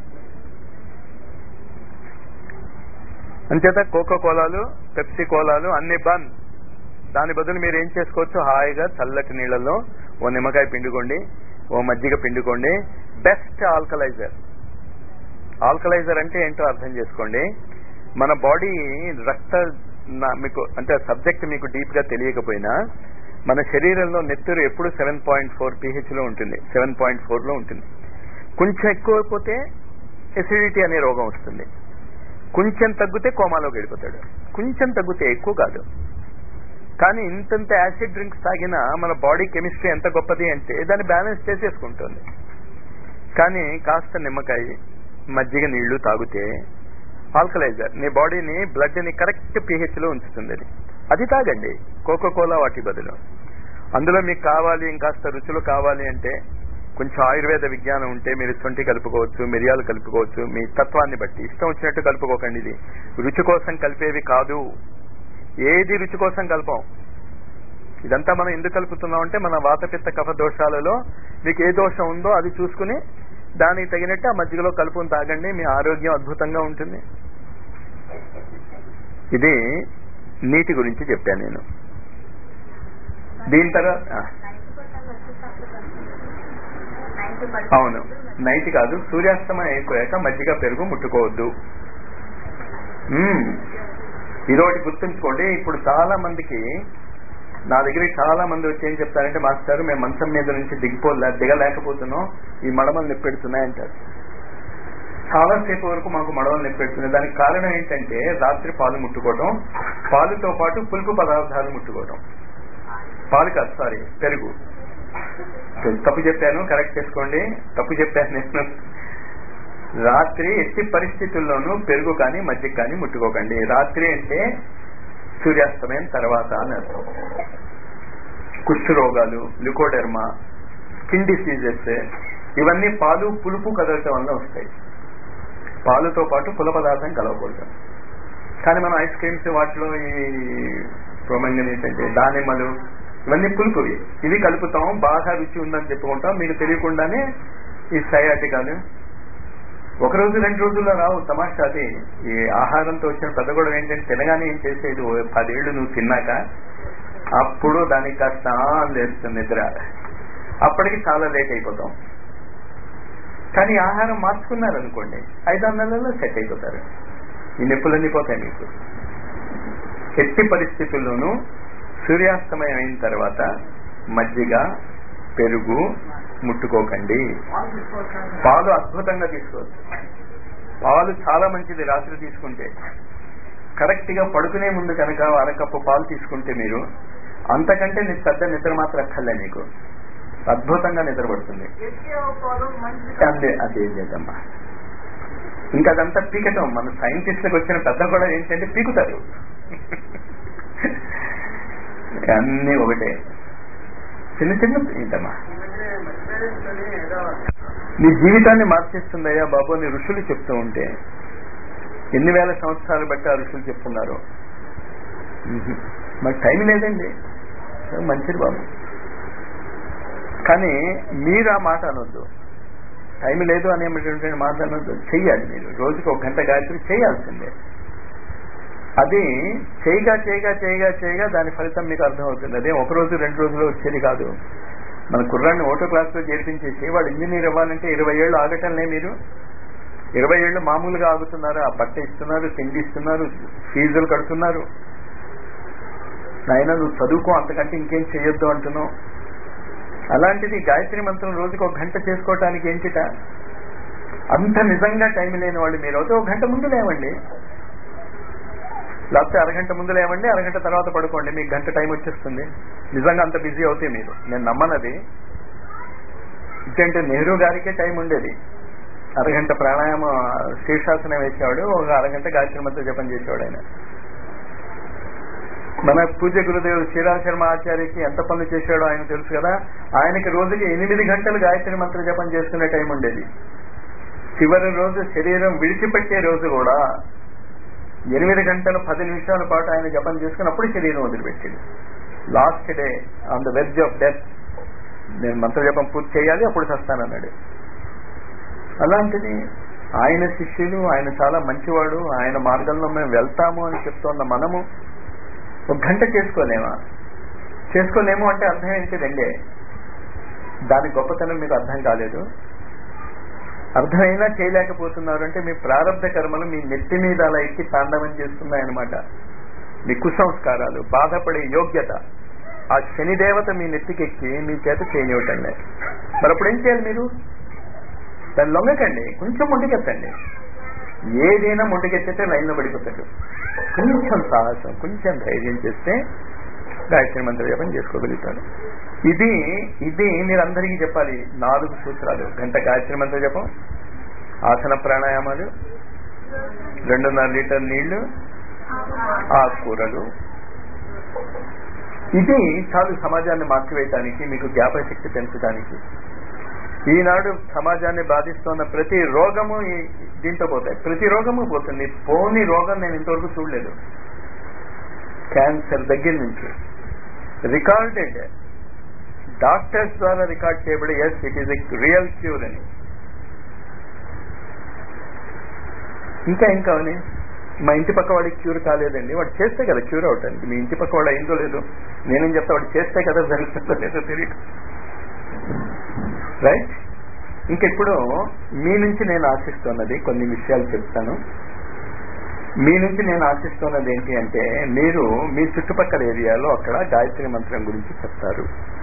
అంచేత కోకో కోలాలు పెప్సీ కోలాలు అన్ని బంద్ దాని బదులు మీరు ఏం చేసుకోవచ్చు హాయిగా చల్లటి నీళ్ళలో ఓ నిమ్మకాయ పిండుకోండి ఓ మజ్జిగ పిండుకోండి బెస్ట్ ఆల్కలైజర్ ఆల్కలైజర్ అంటే ఏంటో అర్థం చేసుకోండి మన బాడీ రక్త నా- మీకు అంటే సబ్జెక్ట్ మీకు డీప్ గా తెలియకపోయినా మన శరీరంలో నెత్తురు ఎప్పుడు సెవెన్ పాయింట్ ఫోర్ పిహెచ్ లో ఉంటుంది సెవెన్ పాయింట్ ఫోర్ లో ఉంటుంది కొంచెం ఎక్కువ అయిపోతే ఎసిడిటీ అనే రోగం వస్తుంది కొంచెం తగ్గితే కోమాలోకి వెళ్ళిపోతాడు కొంచెం తగ్గితే ఎక్కువ కాదు కానీ ఇంతంత యాసిడ్ డ్రింక్స్ తాగినా మన బాడీ కెమిస్ట్రీ ఎంత గొప్పది అంటే దాన్ని బ్యాలెన్స్ చేసేసుకుంటుంది కానీ కాస్త నిమ్మకాయ మజ్జిగ నీళ్లు తాగితే ఆల్కలైజర్ నీ బాడీని బ్లడ్ ని కరెక్ట్ పిహెచ్ లో ఉంచుతుంది అది అది తాగండి కోకో కోలా వాటి బదులు అందులో మీకు కావాలి ఇంకాస్త రుచులు కావాలి అంటే కొంచెం ఆయుర్వేద విజ్ఞానం ఉంటే మీరు సొంటి కలుపుకోవచ్చు మిరియాలు కలుపుకోవచ్చు మీ తత్వాన్ని బట్టి ఇష్టం వచ్చినట్టు కలుపుకోకండి ఇది రుచి కోసం కలిపేవి కాదు ఏది రుచి కోసం కలపం ఇదంతా మనం ఎందుకు కలుపుతున్నాం అంటే మన వాతపిత్త కఫ దోషాలలో మీకు ఏ దోషం ఉందో అది చూసుకుని దానికి తగినట్టు ఆ మజ్జిగలో కలుపుని తాగండి మీ ఆరోగ్యం అద్భుతంగా ఉంటుంది ఇది నీటి గురించి చెప్పాను నేను దీని తర్వాత ఆ, అవును నైట్ కాదు సూర్యాస్తమయం అయిపోయాక మజ్జిగ పెరుగు ముట్టుకోవద్దు మ్మ్. ఇదొకటి గుర్తుంచుకోండి ఇప్పుడు చాలా మందికి నా దగ్గరికి చాలా మంది వచ్చి ఏం చెప్తారంటే మాస్టర్ మేము మంచం మీద నుంచి దిగిపోలే దిగలేకపోతున్నాం ఈ మడమలు నొప్పెడుతున్నాయి అంటారు చాలాసేపు వరకు మాకు మడవలు నొప్పెడుతున్నాయి దానికి కారణం ఏంటంటే రాత్రి పాలు ముట్టుకోవడం పాలుతో పాటు పులుపు పదార్థాలు ముట్టుకోవడం పాలు కాదు సారీ పెరుగు తప్పు చెప్పాను కరెక్ట్ చేసుకోండి తప్పు చెప్పాను నేను రాత్రి ఎట్టి పరిస్థితుల్లోనూ పెరుగు కానీ మజ్జిగ కానీ ముట్టుకోకండి రాత్రి అంటే సూర్యాస్తమయం తర్వాత అని అర్థం కుష్ఠ రోగాలు లికోడెర్మా స్కిన్ డిసీజెస్ ఇవన్నీ పాలు పులుపు కదలటం వల్ల వస్తాయి పాలుతో పాటు పుల పదార్థం కలవకూడదు కానీ మనం ఐస్ క్రీమ్స్ వాటిలో ఈ ప్రొమంగనీస్ అంటే దానిమ్మలు ఇవన్నీ పులుపువి ఇవి కలుపుతాం బాగా రుచి ఉందని చెప్పుకుంటాం మీకు తెలియకుండానే ఈ సయాటికాలు ఒక రోజు రెండు రోజుల్లో రావు తమాషా అది ఈ ఆహారంతో వచ్చిన పెద్ద గొడవ ఏంటంటే తినగానే ఏం చేసేది ఓ పదేళ్లు నువ్వు తిన్నాక అప్పుడు దానికి కాస్త లేస్తుంది నిద్ర అప్పటికి చాలా లేట్ అయిపోతాం కానీ ఆహారం మార్చుకున్నారనుకోండి ఐదారు నెలల్లో సెట్ అయిపోతారు ఈ నొప్పులన్నీ పోతాయి మీకు ఎట్టి పరిస్థితుల్లోనూ సూర్యాస్తమయం అయిన తర్వాత మజ్జిగ పెరుగు ముట్టుకోకండి పాలు తీసుకోవచ్చు పాలు అద్భుతంగా తీసుకోవచ్చు పాలు చాలా మంచిది రాత్రి తీసుకుంటే కరెక్ట్ గా పడుకునే ముందు కనుక అరకప్పు పాలు తీసుకుంటే మీరు అంతకంటే నీ పెద్ద నిద్ర మాత్రం అక్కర్లే నీకు అద్భుతంగా నిద్ర పడుతుంది ఎక్కే పాలు మంచి అంతే అదేం లేదమ్మా ఇంకా అదంతా పీకటం మన సైంటిస్ట్లకు వచ్చిన పెద్ద కూడా ఏంటంటే పీకుతారు అన్నీ ఒకటే చిన్న చిన్న ఏంటమ్మా నీ జీవితాన్ని మార్చేస్తుందయ్యా బాబు అని ఋషులు చెప్తూ ఉంటే ఎన్ని వేల సంవత్సరాలు బట్టి ఆ ఋషులు చెప్తున్నారు మ్మ్. మాకు టైం లేదండి మంచిది బాబు కానీ మీరు ఆ మాట అనొద్దు టైం లేదు అనేటువంటి మాట అనొద్దు చెయ్యాలి మీరు రోజుకి ఒక గంట గాయత్రి చేయాల్సిందే అది చేయగా చేయగా చేయగా చేయగా దాని ఫలితం మీకు అర్థమవుతుంది అదే ఒక రోజు రెండు రోజులు వచ్చేది కాదు మన కుర్రాన్ని ఓటో క్లాస్లో చేర్పించేసి వాడు ఇంజనీర్ అవ్వాలంటే ఇరవై ఏళ్ళు ఆగటంలే మీరు ఇరవై ఏళ్ళు మామూలుగా ఆగుతున్నారు ఆ బట్ట ఇస్తున్నారు తిండి ఇస్తున్నారు ఫీజులు కడుతున్నారు నాయన నువ్వు చదువుకో అంతకంటే ఇంకేం చేయొద్దు అంటున్నావు అలాంటిది గాయత్రి మంత్రం రోజుకి ఒక గంట చేసుకోవటానికి ఏంటిట అంత నిజంగా టైం లేని వాళ్ళు మీరు అయితే ఒక గంట ముందు లేవండి లేకపోతే అరగంట ముందు లేవండి అరగంట తర్వాత పడుకోండి మీకు గంట టైం వచ్చేస్తుంది నిజంగా అంత బిజీ అవుతే మీరు నేను నమ్మనది ఎందుకంటే నెహ్రూ గారికే టైం ఉండేది అరగంట ప్రాణాయామం శీర్షాసనం వేసేవాడు ఒక అరగంట గాయత్రి మంత్ర జపం చేసేవాడు ఆయన మన పూజ గురుదేవుడు శ్రీరామ్ శర్మ ఆచార్యకి ఎంత పనులు చేశాడో ఆయన తెలుసు కదా ఆయనకి రోజుకి ఎనిమిది గంటలు గాయత్రి మంత్ర జపం చేసుకునే టైం ఉండేది చివరి రోజు శరీరం విడిచిపెట్టే రోజు కూడా ఎనిమిది గంటల పది నిమిషాల పాటు ఆయన జపం చేసుకుని అప్పుడు శరీరం వదిలిపెట్టాడు last day on the verge of death నేను మంత్ర జపం పూర్తి చేయాలి అప్పుడు చస్తానన్నాడు అలాంటిది ఆయన శిష్యులు ఆయన చాలా మంచివాడు ఆయన మార్గంలో మేము వెళ్తాము అని చెప్తున్న మనము ఒక గంట చేసుకోలేమా చేసుకోలేము అంటే అర్థం ఏంటిదండి దాని గొప్పతనం మీకు అర్థం కాలేదు అర్థమైనా చేయలేకపోతున్నారు అంటే మీ ప్రారంభ కర్మలు మీ నెత్తి మీద అలా ఎక్కి తాండవం చేస్తున్నాయన్నమాట మీ కుసంస్కారాలు బాధపడే యోగ్యత ఆ శనిదేవత మీ నెత్తికెక్కి మీ చేత చేయనివ్వటం లేదు మరి అప్పుడు ఏం చేయాలి మీరు దాన్ని లొంగకండి కొంచెం ముందుకెత్తండి ఏదైనా ముట్టుకెత్తితే లైన్లో పడిపోతాడు కొంచెం సాహసం కొంచెం ధైర్యం చేస్తే గాయత్రి మంత్ర జపం చేసుకోగలుగుతాడు ఇది ఇది మీరందరికీ చెప్పాలి నాలుగు సూత్రాలు గంట గాయత్రి మంత్ర జపం ఆసన ప్రాణాయామాలు రెండున్నర లీటర్ నీళ్లు ఆకుకూరలు ఇది చాలు సమాజాన్ని మార్చివేయటానికి మీకు జ్ఞాపకశక్తి పెంచడానికి ఈనాడు సమాజాన్ని బాధిస్తున్న ప్రతి రోగము ఈ- దీంతో పోతాయి ప్రతి రోగము పోతుంది పోని రోగం నేను ఇంతవరకు చూడలేదు క్యాన్సర్ దగ్గర నుంచి రికార్డెడ్ డాక్టర్స్ ద్వారా రికార్డ్ చేయబడి yes it is a real cure అని ఇంకా ఏం కావాలి మా ఇంటి పక్క వాడికి క్యూర్ కాలేదండి వాడు చేస్తే కదా క్యూర్ అవటానికి మీ ఇంటి పక్క వాడు అయిందో లేదో నేనేం చెప్తా వాడు చేస్తే కదా జరుగుతుందో లేదో తెలియదు రైట్ ఇంకెప్పుడు మీ నుంచి నేను ఆశిస్తున్నది కొన్ని విషయాలు చెప్తాను మీ నుంచి నేను ఆశిస్తున్నది ఏంటి అంటే మీరు మీ చుట్టుపక్కల ఏరియాలో అక్కడ గాయత్రి మంత్రం గురించి చెప్తారు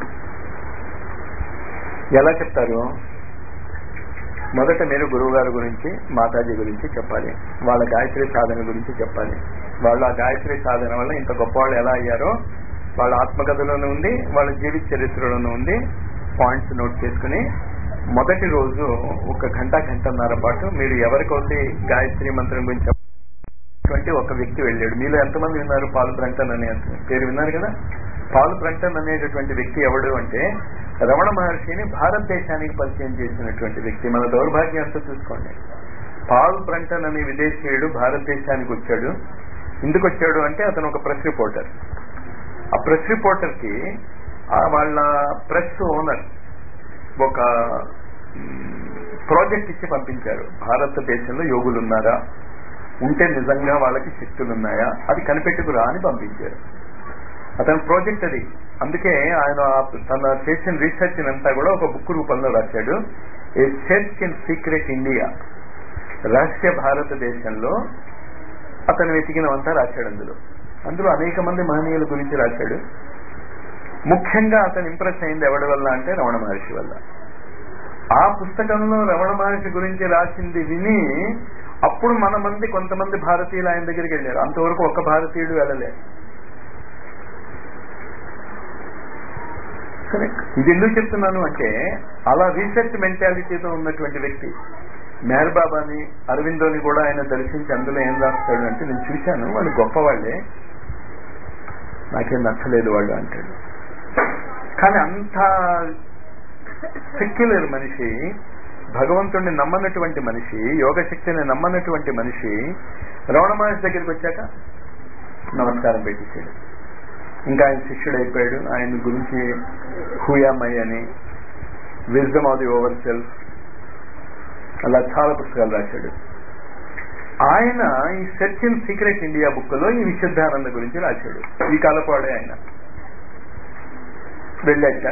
ఎలా చెప్తారు మొదట మీరు గురువు గారి గురించి మాతాజీ గురించి చెప్పాలి వాళ్ళ గాయత్రి సాధన గురించి చెప్పాలి వాళ్ళు ఆ గాయత్రి సాధన వల్ల ఇంత గొప్పవాళ్ళు ఎలా అయ్యారో వాళ్ళ ఆత్మకథలోనూ ఉంది వాళ్ళ జీవిత చరిత్రలోనూ ఉంది పాయింట్స్ నోట్ చేసుకుని మొదటి రోజు ఒక గంట గంటన్నర పాటు మీరు ఎవరికైతే గాయత్రి మంత్రం గురించి చెప్పటువంటి ఒక వ్యక్తి వెళ్ళాడు మీలో ఎంతమంది విన్నారు పాల్ బ్రంటన్ అనే అతను పేరు విన్నారు కదా పాల్ బ్రంటన్ అనేటటువంటి వ్యక్తి ఎవడు అంటే రమణ మహర్షిని భారతదేశానికి పరిచయం చేసినటువంటి వ్యక్తి మన దౌర్భాగ్యంతో చూసుకోండి పాల్ బ్రంటన్ అనే విదేశీయుడు భారతదేశానికి వచ్చాడు ఎందుకు వచ్చాడు అంటే అతను ఒక ప్రెస్ రిపోర్టర్ ఆ ప్రెస్ రిపోర్టర్ కి ఆ వాళ్ళ ప్రెస్ ఓనర్ ఒక ప్రాజెక్ట్ ఇచ్చి పంపించారు భారతదేశంలో యోగులు ఉన్నారా ఉంటే నిజంగా వాళ్ళకి శక్తులు ఉన్నాయా అది కనిపెట్టుకురా అని పంపించారు అతని ప్రాజెక్ట్ అది అందుకే ఆయన ఆ- తన చేసిన రీసెర్చ్ అంతా కూడా ఒక బుక్ రూపంలో రాశాడు a search in secret India రహస్య భారతదేశంలో అతను వెతికినవంతా రాశాడు అందులో అందులో అనేక మంది మహనీయుల గురించి రాశాడు ముఖ్యంగా అతను ఇంప్రెస్ అయింది ఎవడి వల్ల అంటే రమణ మహర్షి వల్ల ఆ పుస్తకంలో రమణ మహర్షి గురించి రాసింది విని అప్పుడు మన మంది కొంతమంది భారతీయులు ఆయన దగ్గరికి వెళ్ళారు అంతవరకు ఒక్క భారతీయుడు వెళ్ళలే కరెక్ట్ ఇది ఎందుకు చెప్తున్నాను అంటే అలా రీసెర్చ్ మెంటాలిటీతో ఉన్నటువంటి వ్యక్తి మెహర్ బాబాని అరవిందోని కూడా ఆయన దర్శించి అందులో ఏం రాస్తాడు అంటే నేను చూశాను వాళ్ళు గొప్పవాళ్లే నాకేం నచ్చలేదు వాళ్ళు అంటాడు కానీ అంత సెక్యులర్ మనిషి భగవంతుడిని నమ్మనటువంటి మనిషి యోగ శక్తిని నమ్మనటువంటి మనిషి రమణ మహర్షి దగ్గరికి వచ్చాక నమస్కారం పెట్టేశాడు ఇంకా ఆయన శిష్యుడు అయిపోయాడు ఆయన గురించి హూయామై అని wisdom of the over self అలా చాలా పుస్తకాలు రాశాడు ఆయన ఈ search in secret India book లో ఈ విశుద్ధానంద గురించి రాశాడు ఈ కాలపాడే ఆయన వెళ్ళాక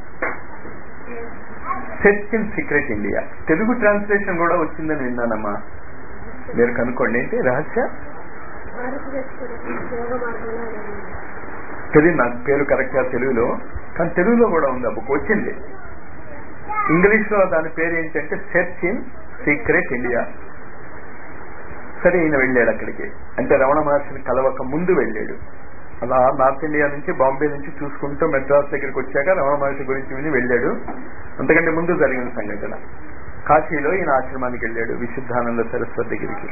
search in secret India Telugu translation కూడా వచ్చిందని విన్నానమ్మా మీరు కనుక్కోండి ఏంటి రహస్య తెలియదు నాకు పేరు కరెక్ట్ గా తెలుగులో కానీ తెలుగులో కూడా ఉంది ఆ బుక్ వచ్చింది ఇంగ్లీష్ లో దాని పేరు ఏంటంటే సెర్చ్ ఇన్ సీక్రెట్ ఇండియా సరే ఈయన వెళ్ళాడు అక్కడికి అంటే రమణ మహర్షిని కలవక ముందు వెళ్ళాడు అలా నార్త్ ఇండియా నుంచి బాంబే నుంచి చూసుకుంటూ మెడ్రాస్ దగ్గరికి వచ్చాక రమణ మహర్షి గురించి విని వెళ్ళాడు అంతకంటే ముందు జరిగిన సంఘటన కాశీలో ఈయన ఆశ్రమానికి వెళ్ళాడు విశుద్ధానంద సరస్వతి దగ్గరికి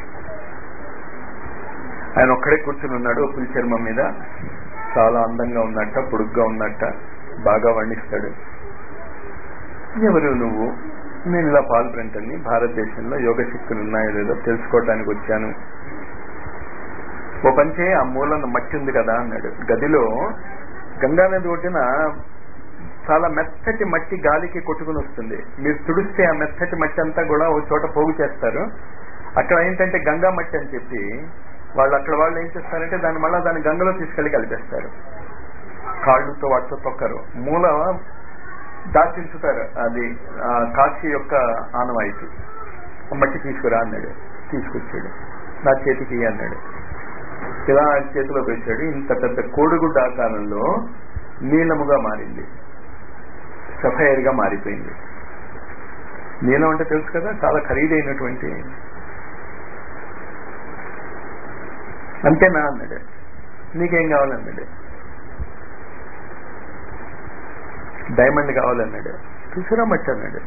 ఆయన ఒక్కడే కూర్చుని ఉన్నాడు పులి చర్మం మీద చాలా అందంగా ఉన్నట్ట పొడుగ్గా ఉన్నట్ట బాగా వర్ణిస్తాడు ఎవరు నువ్వు నేను ఇలా పాల్పంటని భారతదేశంలో యోగ శక్తులు ఉన్నాయో లేదో తెలుసుకోవటానికి వచ్చాను ఓ పంచే ఆ మూలన మట్టి ఉంది కదా అన్నాడు గదిలో గంగా నది ఒడ్డున చాలా మెత్తటి మట్టి గాలికి కొట్టుకుని వస్తుంది మీరు తుడిస్తే ఆ మెత్తటి మట్టి అంతా కూడా ఒక చోట పోగు చేస్తారు అక్కడ ఏంటంటే గంగా మట్టి అని చెప్పి వాళ్ళు అక్కడ వాళ్ళు ఏం చేస్తారంటే దాన్ని మళ్ళీ దాన్ని గంగలో తీసుకెళ్లి కలిపేస్తారు కాళ్ళతో వాటితో తొక్కరు మూల దాచించుతారు అది ఆ కాశీ యొక్క ఆనవాయితీ ఆ మట్టి తీసుకురా అన్నాడు తీసుకొచ్చాడు నా చేతికి ఇయ్యి అన్నాడు ఇలా ఆయన చేతిలో పెట్టాడు ఇంత పెద్ద కోడిగుడ్డ ఆకారంలో నీలముగా మారింది సఫైర్ గా మారిపోయింది నీలం అంటే తెలుసు కదా చాలా ఖరీదైనటువంటి అంతేనా అన్నాడు నీకేం కావాలన్నాడు డైమండ్ కావాలన్నాడు తీసుకురామచ్చు అన్నాడు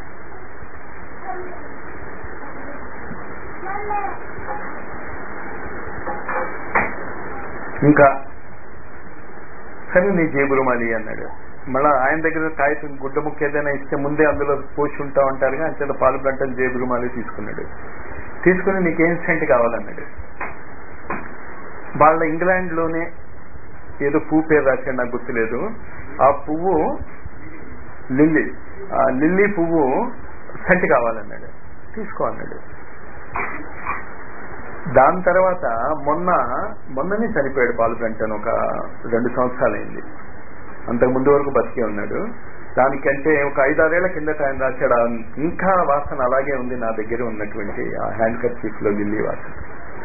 ఇంకా సరే నీ జేబులు మళ్ళీ అన్నాడు మళ్ళా ఆయన దగ్గర కాగితం గుడ్డ ముక్క ఏదైనా ఇస్తే ముందే అందులో పోసి ఉంటా ఉంటారుగా అంచేత పాలు గంటలు జేబులు మళ్ళీ తీసుకున్నాడు తీసుకుని నీకేం సెంట్ కావాలన్నాడు వాళ్ళ ఇంగ్లాండ్ లోనే ఏదో పువ్వు పేరు రాశాడు నాకు గుర్తులేదు ఆ పువ్వు లిల్లీ ఆ లిల్లీ పువ్వు సెంట్ కావాలన్నాడు తీసుకో అన్నాడు దాని తర్వాత మొన్న మొన్ననే చనిపోయాడు పాల్గంటన్ ఒక రెండు సంవత్సరాలైంది అంతకు ముందు వరకు బతికే ఉన్నాడు దానికంటే ఒక ఐదారేళ్ల కిందట ఆయన రాశాడు "ఆ ఇంకా వాసన అలాగే ఉంది నా దగ్గర ఉన్నటువంటి ఆ హ్యాండ్ కర్చీఫ్ లో లిల్లీ వాసన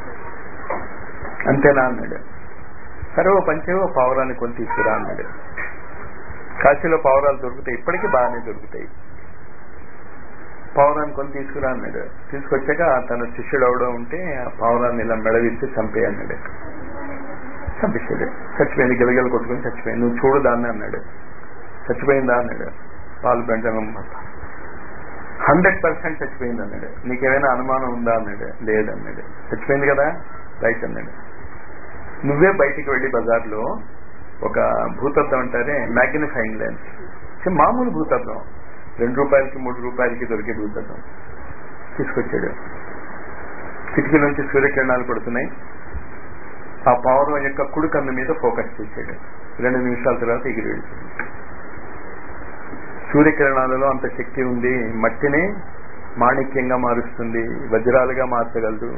అంతేనా అన్నాడు సరే ఓ పంచేవో పావురాన్ని కొని తీసుకురా అన్నాడు కాశీలో పావురాలు దొరుకుతాయి ఇప్పటికీ బాగానే దొరుకుతాయి పావురాన్ని కొని తీసుకురా అన్నాడు తీసుకొచ్చాక తన శిష్యుడు అవడం ఉంటే ఆ పావురాన్ని ఇలా మెడవిస్తే చంపే అన్నాడు చంపేశాడు చచ్చిపోయింది గిలగిల కొట్టుకుని చచ్చిపోయింది నువ్వు చూడు దాన్ని అన్నాడు చచ్చిపోయిందా అన్నాడు పాలు పెంచడం హండ్రెడ్ పర్సెంట్ చచ్చిపోయింది అన్నాడు నీకేమైనా అనుమానం ఉందా అన్నాడు లేదన్నాడు చచ్చిపోయింది కదా రైట్ అన్నాడు నువ్వే బయటికి వెళ్ళి బజార్లో ఒక భూతద్దం అంటారే మ్యాగ్నిఫైయింగ్ లెన్స్ చి- మామూలు భూతద్దం రెండు రూపాయలకి మూడు రూపాయలకి దొరికే భూతద్దం తీసుకొచ్చాడు కిటికీ నుంచి సూర్యకిరణాలు పడుతున్నాయి ఆ పావురం యొక్క కుడి కన్ను మీద ఫోకస్ చేశాడు రెండు నిమిషాల తర్వాత ఎగిరి వెళ్ళిపోయింది సూర్యకిరణాలలో అంత శక్తి ఉంది మట్టిని మాణిక్యంగా మారుస్తుంది వజ్రాలుగా మార్చగలదు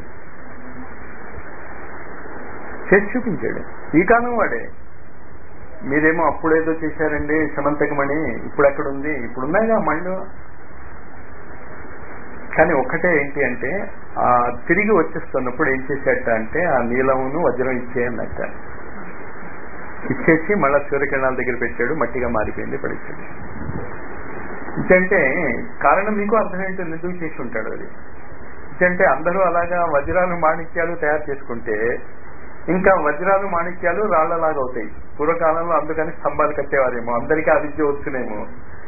చేసి చూపించాడు ఈ కాలం వాడే మీరేమో అప్పుడేదో చేశారండి సమంతకమణి ఇప్పుడు ఎక్కడ ఉంది ఇప్పుడు ఉన్నాయిగా మళ్ళు కానీ ఒక్కటే ఏంటి అంటే ఆ తిరిగి వచ్చేస్తున్నప్పుడు ఏం చేసేట అంటే ఆ నీలమును వజ్రం ఇచ్చేయన్నట్ట ఇచ్చేసి మళ్ళా సూర్యకిరణాల దగ్గర పెట్టాడు మట్టిగా మారిపోయింది పడిచాడు ఇంకంటే కారణం మీకు అర్థం ఏంటో ఎందుకు చేసి ఉంటాడు అది ఇంకంటే అందరూ అలాగా వజ్రాలు మాణిక్యాలు తయారు చేసుకుంటే ఇంకా వజ్రాలు మాణిక్యాలు రాళ్లలాగా అవుతాయి పూర్వకాలంలో అందుకని స్తంభాలు కట్టేవారేమో అందరికీ ఆ విద్య వచ్చునేమో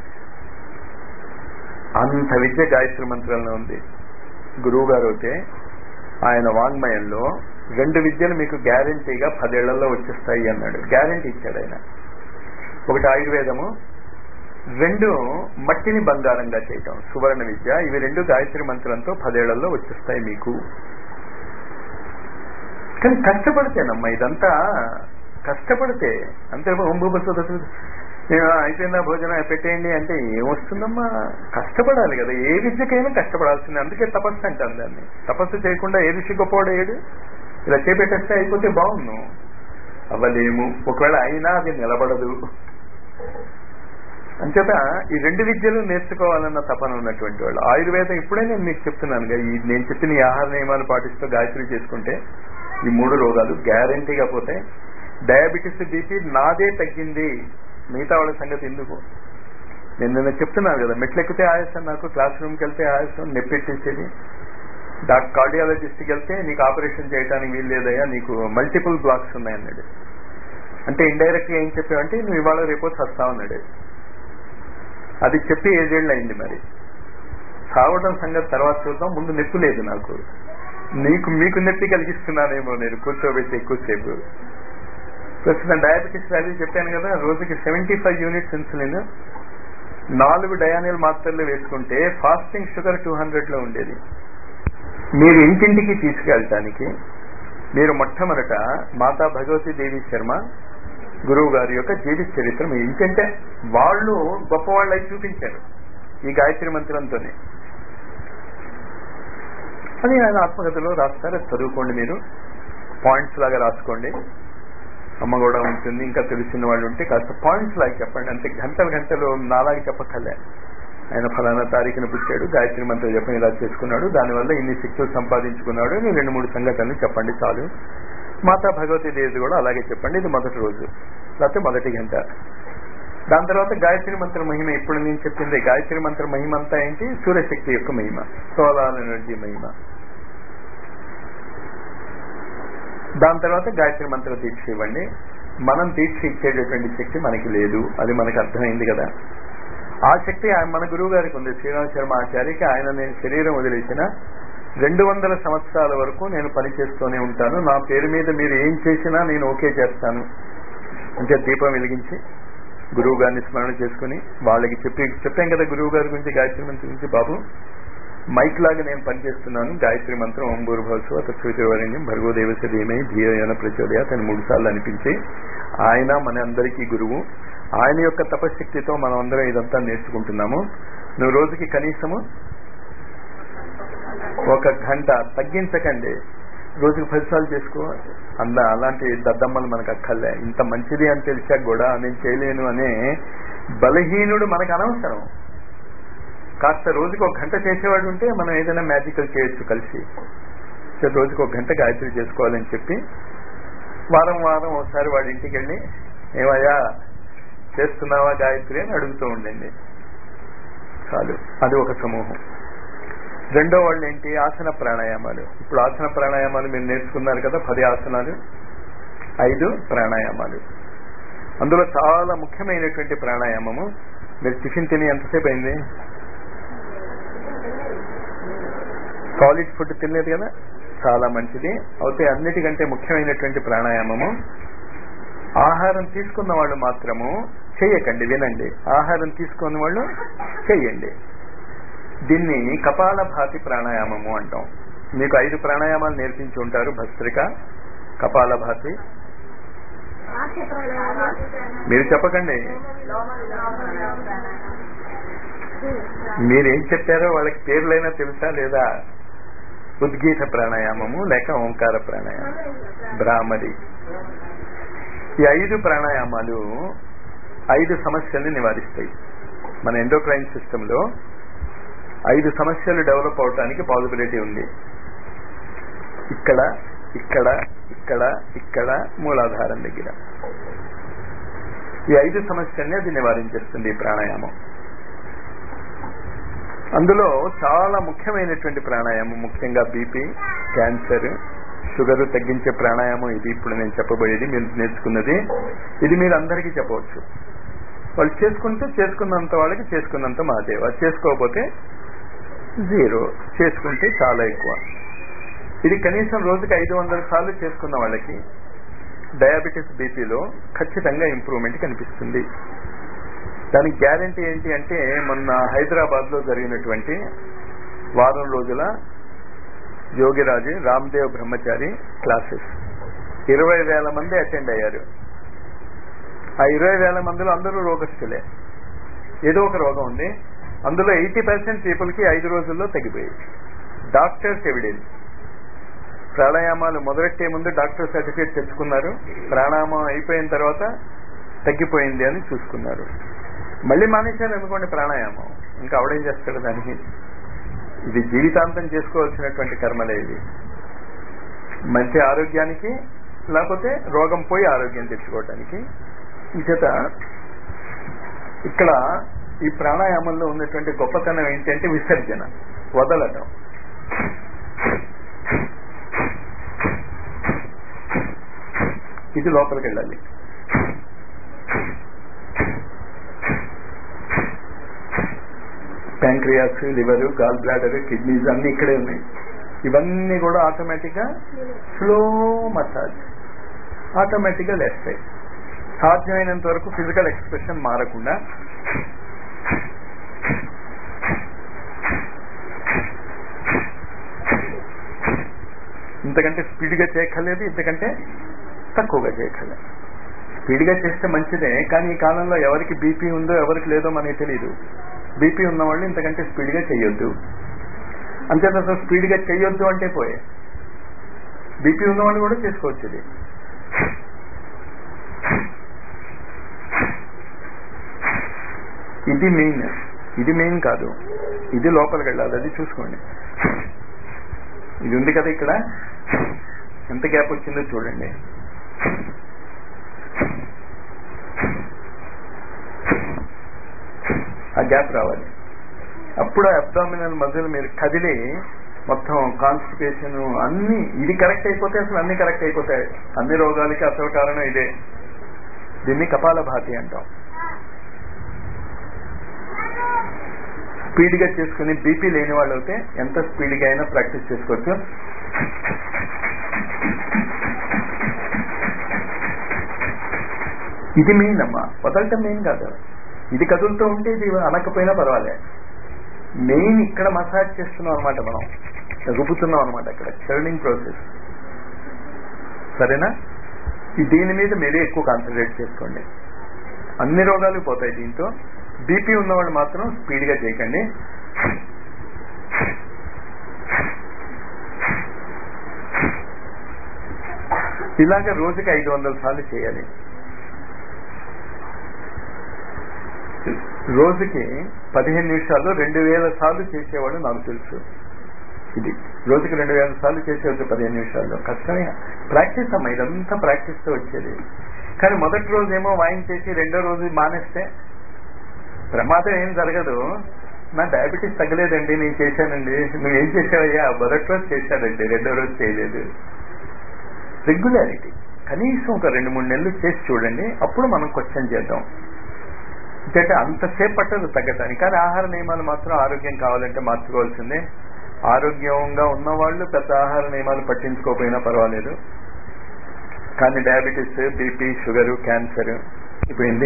అంత విద్య గాయత్రి మంత్రంలో ఉంది గురువు గారు అయితే ఆయన వాంగ్మయంలో రెండు విద్యలు మీకు గ్యారంటీగా పదేళ్లలో వచ్చేస్తాయి అన్నాడు గ్యారంటీ ఇచ్చాడు ఆయన ఒకటి ఆయుర్వేదము రెండు మట్టిని బంగారంగా చేయటం సువర్ణ విద్య ఇవి రెండు గాయత్రి మంత్రంతో పదేళ్లలో వచ్చేస్తాయి మీకు కానీ కష్టపడితేనమ్మా ఇదంతా కష్టపడితే అంతే ఓంభూపసు అయిపోయిందా భోజనం పెట్టేయండి అంటే ఏమొస్తుందమ్మా కష్టపడాలి కదా ఏ విద్యకైనా కష్టపడాల్సింది అందుకే తపస్సు అంటాను దాన్ని తపస్సు చేయకుండా ఏ ఋషి గొప్పవాడు ఏడు ఇలా చేపెట్టేస్తే అయిపోతే బాగుండు అవ్వలేము ఒకవేళ అయినా అది నిలబడదు అంచేత ఈ రెండు విద్యలు నేర్చుకోవాలన్న తపన ఉన్నటువంటి వాళ్ళు ఆయుర్వేదం ఇప్పుడే నేను మీకు చెప్తున్నానుగా ఈ నేను చెప్పిన ఈ ఆహార నియమాలు పాటిస్తూ గాయత్రి చేసుకుంటే ఈ మూడు రోగాలు గ్యారంటీగా పోతాయి డయాబెటీస్ బీపీ నాదే తగ్గింది మిగతా వాళ్ళ సంగతి ఎందుకు నేను నిన్న చెప్తున్నాను కదా మెట్లెక్కితే ఆయాసం నాకు క్లాస్ రూమ్కి వెళ్తే ఆయాసం నెప్పెట్టేసేది డాక్టర్ కార్డియాలజిస్ట్కి వెళ్తే నీకు ఆపరేషన్ చేయడానికి వీలు లేదయ్యా నీకు మల్టిపుల్ బ్లాక్స్ ఉన్నాయన్నాడు అంటే ఇండైరెక్ట్ గా ఏం చెప్పావంటే నువ్వు ఇవాళ రేపు చస్తావన్నాడు అది చెప్పి ఏడేళ్ళు అయింది మరి సావడం సంగతి తర్వాత చూద్దాం ముందు నొప్పి లేదు నాకు నీకు మీకు నొప్పి కలిగిస్తున్నానేమో నేను కూర్చోబెట్టి ఎక్కువసేపు ప్రస్తుతం డయాబెటీస్ వాల్యూ చెప్పాను కదా రోజుకి సెవెంటీ ఫైవ్ యూనిట్స్ ఇన్సులిన్ నాలుగు డయానిల్ మాత్రలు వేసుకుంటే ఫాస్టింగ్ షుగర్ టూ హండ్రెడ్ లో ఉండేది మీరు ఇంటింటికి తీసుకెళ్ళటానికి మీరు మొట్టమొదట మాతా భగవతి దేవి శర్మ గురువు గారి యొక్క జీవిత చరిత్ర మీ ఇంటంటే వాళ్ళు గొప్పవాళ్ళు అయి చూపించారు ఈ గాయత్రి మంత్రంతోనే అది ఆయన ఆత్మకథలో రాస్తారు అది చదువుకోండి మీరు పాయింట్స్ లాగా రాసుకోండి అమ్మ కూడా ఉంటుంది ఇంకా తెలిసిన వాళ్ళు ఉంటే కాస్త పాయింట్స్ లాగా చెప్పండి అంతే గంటలు గంటలు నాలాగా చెప్పక్కర్లే ఆయన ఫలానా తారీఖున పుట్టాడు గాయత్రి మంత్రం చెప్పని ఇలా చేసుకున్నాడు దానివల్ల ఇన్ని శక్తులు సంపాదించుకున్నాడు అని రెండు మూడు సంఘటనలు చెప్పండి చాలు మాతా భగవతి దేవి కూడా అలాగే చెప్పండి ఇది మొదటి రోజు లేకపోతే మొదటి గంట దాని తర్వాత గాయత్రి మంత్ర మహిమ ఇప్పుడు నేను చెప్పింది గాయత్రి మంత్ర మహిమ అంతా ఏంటి సూర్యశక్తి యొక్క మహిమ సోలార్ ఎనర్జీ మహిమ దాని తర్వాత గాయత్రి మంత్ర దీక్ష ఇవ్వండి మనం దీక్ష ఇచ్చేటటువంటి శక్తి మనకి లేదు అది మనకు అర్థమైంది కదా ఆ శక్తి ఆయన మన గురువు గారికి ఉంది శ్రీరామ శర్మ ఆచార్యకి ఆయన నేను శరీరం వదిలేసిన రెండు వందల సంవత్సరాల వరకు నేను పనిచేస్తూనే ఉంటాను నా పేరు మీద మీరు ఏం చేసినా నేను ఓకే చేస్తాను అంటే దీపం వెలిగించి గురువు గారిని స్మరణ చేసుకుని వాళ్ళకి చెప్పి చెప్పాం కదా గురువు గారి గురించి గాయత్రి మంత్రం గురించి బాబు మైక్ లాగా నేను పనిచేస్తున్నాను గాయత్రి మంత్రం ఓం భూర్భవస్వ తత్వరణ్యం భర్గో దేవస ధీమై ధీయన ప్రచోదయ అని మూడు సార్లు అనిపించి ఆయన మన అందరికీ గురువు ఆయన యొక్క తపశక్తితో మనం అందరం ఇదంతా నేర్చుకుంటున్నాము నువ్వు రోజుకి కనీసము ఒక గంట తగ్గించకండి రోజుకి పది సార్లు చేసుకో అంద అలాంటి దద్దమ్మలు మనకు అక్కర్లే ఇంత మంచిది అని తెలిసాక కూడా నేను చేయలేను అనే బలహీనుడు మనకు అనవసరం కాస్త రోజుకి ఒక గంట చేసేవాడు ఉంటే మనం ఏదైనా మ్యాజికల్ చేయొచ్చు కలిసి సో రోజుకి ఒక గంట గాయత్రి చేసుకోవాలని చెప్పి వారం వారం ఒకసారి వాడి ఇంటికి వెళ్ళి ఏమయ్యా చేస్తున్నావా గాయత్రి అని అడుగుతూ ఉండండి చాలు అది ఒక సమూహం రెండో వాళ్ళు ఏంటి ఆసన ప్రాణాయామాలు ఇప్పుడు ఆసన ప్రాణాయామాలు మీరు నేర్చుకున్నారు కదా పది ఆసనాలు ఐదు ప్రాణాయామాలు అందులో చాలా ముఖ్యమైనటువంటి ప్రాణాయామము మీరు టిఫిన్ తిని ఎంతసేపు అయింది సాలిడ్ ఫుడ్ తినలేదు కదా చాలా మంచిది అయితే అన్నిటికంటే ముఖ్యమైనటువంటి ప్రాణాయామము ఆహారం తీసుకున్న వాళ్ళు మాత్రము చేయకండి వినండి ఆహారం తీసుకున్న వాళ్ళు చెయ్యండి దీన్ని కపాలభాతి ప్రాణాయామము అంటాం మీకు ఐదు ప్రాణాయామాలు నేర్పించి ఉంటారు భస్త్రిక కపాలభాతి మీరు చెప్పకండి మీరేం చెప్పారో వాళ్ళకి పేర్లైనా తెలుసా లేదా ఉద్గీత ప్రాణాయామము లేక ఓంకార ప్రాణాయామం బ్రాహ్మడి ఈ ఐదు ప్రాణాయామాలు ఐదు సమస్యల్ని నివారిస్తాయి మన ఎండోక్రైన్ సిస్టమ్ లో ఐదు సమస్యలు డెవలప్ అవడానికి పాసిబిలిటీ ఉంది ఇక్కడ ఇక్కడ ఇక్కడ ఇక్కడ మూలాధారం దగ్గర ఈ ఐదు సమస్యల్ని అది నివారించేస్తుంది ఈ ప్రాణాయామం అందులో చాలా ముఖ్యమైనటువంటి ప్రాణాయామం ముఖ్యంగా బీపీ క్యాన్సర్ షుగర్ తగ్గించే ప్రాణాయామం ఇది ఇప్పుడు నేను చెప్పబోయేది మీరు నేర్చుకున్నది ఇది మీరు అందరికీ చెప్పవచ్చు వాళ్ళు చేసుకుంటే చేసుకున్నంత వాళ్ళకి చేసుకున్నంత మాదేవ చేసుకోకపోతే జీరో చేసుకుంటే చాలా ఎక్కువ ఇది కనీసం రోజుకి ఐదు వందల సార్లు చేసుకున్న వాళ్ళకి డయాబెటీస్ బీపీలో ఖచ్చితంగా ఇంప్రూవ్మెంట్ కనిపిస్తుంది దానికి గ్యారంటీ ఏంటి అంటే మొన్న హైదరాబాద్ లో జరిగినటువంటి వారం రోజుల యోగిరాజు రామ్దేవ్ బ్రహ్మచారి క్లాసెస్ ఇరవై వేల మంది అటెండ్ అయ్యారు ఆ ఇరవై వేల మందిలో అందరూ రోగస్తులే ఏదో ఒక రోగం ఉంది అందులో ఎయిటీ పర్సెంట్ పీపుల్ కి ఐదు రోజుల్లో తగ్గిపోయాయి డాక్టర్స్ ఎవిడెన్స్ ప్రాణాయామాలు మొదలెట్టే ముందు డాక్టర్ సర్టిఫికేట్ తెచ్చుకున్నారు ప్రాణాయామం అయిపోయిన తర్వాత తగ్గిపోయింది అని చూసుకున్నారు మళ్ళీ మానేశారు అనుకోండి ప్రాణాయామం ఇంకా ఆవిడేం చేస్తాడు దానికి ఇది జీవితాంతం చేసుకోవాల్సినటువంటి కర్మలే ఇది మంచి ఆరోగ్యానికి లేకపోతే రోగం పోయి ఆరోగ్యం తెచ్చుకోవటానికి చేత ఇక్కడ ఈ ప్రాణాయామంలో ఉన్నటువంటి గొప్పతనం ఏంటంటే విసర్జన వదలటం ఇది లోపలికి వెళ్ళాలి pancreas liver gall bladder kidneys అన్ని ఇక్కడే ఉన్నాయి ఇవన్నీ కూడా ఆటోమేటిక్ గా స్లో మసాజ్ ఆటోమేటిక్ గా లేస్తాయి సాధ్యమైనంత వరకు ఫిజికల్ ఎక్స్ప్రెషన్ మారకుండా ఇంతకంటే స్పీడ్ గా చేయక్కర్లేదు ఇంతకంటే తక్కువగా చేయక్కర్లేదు స్పీడ్ గా చేస్తే మంచిదే కానీ ఈ కాలంలో ఎవరికి బీపీ ఉందో ఎవరికి లేదో మనకి తెలియదు బీపీ ఉన్న వాళ్ళు ఇంతకంటే స్పీడ్ గా చేయొద్దు అంతేత అసలు స్పీడ్ గా చేయొద్దు అంటే పోయే బీపీ ఉన్న వాళ్ళు కూడా చేసుకోవచ్చు ఇది ఇది మెయిన్ ఇది మెయిన్ కాదు ఇది లోపలికి వెళ్ళాలి అది చూసుకోండి ఇది ఉంది కదా ఇక్కడ ఎంత గ్యాప్ వచ్చిందో చూడండి ఆ గ్యాప్ రావాలి అప్పుడు అబ్డామినల్ మజిల్ మీరు కదిలి మొత్తం కాన్స్టిపేషన్ అన్ని ఇది కరెక్ట్ అయిపోతే అసలు అన్ని కరెక్ట్ అయిపోతాయి అన్ని రోగాలకి అసలు కారణం ఇదే దీన్ని కపాల భాతి అంటాం స్పీడ్ గా చేసుకుని బీపీ లేని వాళ్ళు అయితే ఎంత స్పీడ్ గా అయినా ప్రాక్టీస్ చేసుకోవచ్చు ఇది మెయిన్ అమ్మా వదలటం మెయిన్ కాదు ఇది కదులుతూ ఉంటే ఇది అనకపోయినా పర్వాలే మెయిన్ ఇక్కడ మసాజ్ చేస్తున్నాం అనమాట మనం రుపుతున్నాం అనమాట ఇక్కడ చర్నింగ్ ప్రాసెస్ సరేనా ఈ దీని మీద మీరే ఎక్కువ కాన్సన్ట్రేట్ చేసుకోండి అన్ని రోగాలు పోతాయి దీంతో బీపీ ఉన్నవాళ్ళు మాత్రం స్పీడ్ గా చేయకండి ఇలాగ రోజుకి ఐదు వందల సార్లు చేయాలి రోజుకి పదిహేను నిమిషాలు రెండు వేల సార్లు చేసేవాడు నాకు తెలుసు ఇది రోజుకి రెండు వేల సార్లు చేసేవచ్చు పదిహేను నిమిషాల్లో కష్టమే ప్రాక్టీస్ అమ్మా ఇదంతా ప్రాక్టీస్ తో వచ్చేది కానీ మొదటి రోజు ఏమో వాయించేసి రెండో రోజు మానేస్తే ప్రమాదం ఏం జరగదు నా డయాబెటీస్ తగ్గలేదండి నేను చేశానండి నువ్వు ఏం చేసావయ్యా మొదటి రోజు చేశాడండి రెండో రోజు చేయలేదు రెగ్యులారిటీ కనీసం ఒక రెండు మూడు నెలలు చేసి చూడండి అప్పుడు మనం క్వశ్చన్ చేద్దాం ఎందుకంటే అంతసేపు పట్టదు తగ్గటానికి కానీ ఆహార నియమాలు మాత్రం ఆరోగ్యం కావాలంటే మార్చుకోవాల్సిందే ఆరోగ్యంగా ఉన్నవాళ్ళు పెద్ద ఆహార నియమాలు పట్టించుకోకపోయినా పర్వాలేదు కానీ డయాబెటీస్ బీపీ షుగర్ క్యాన్సర్ అయిపోయింది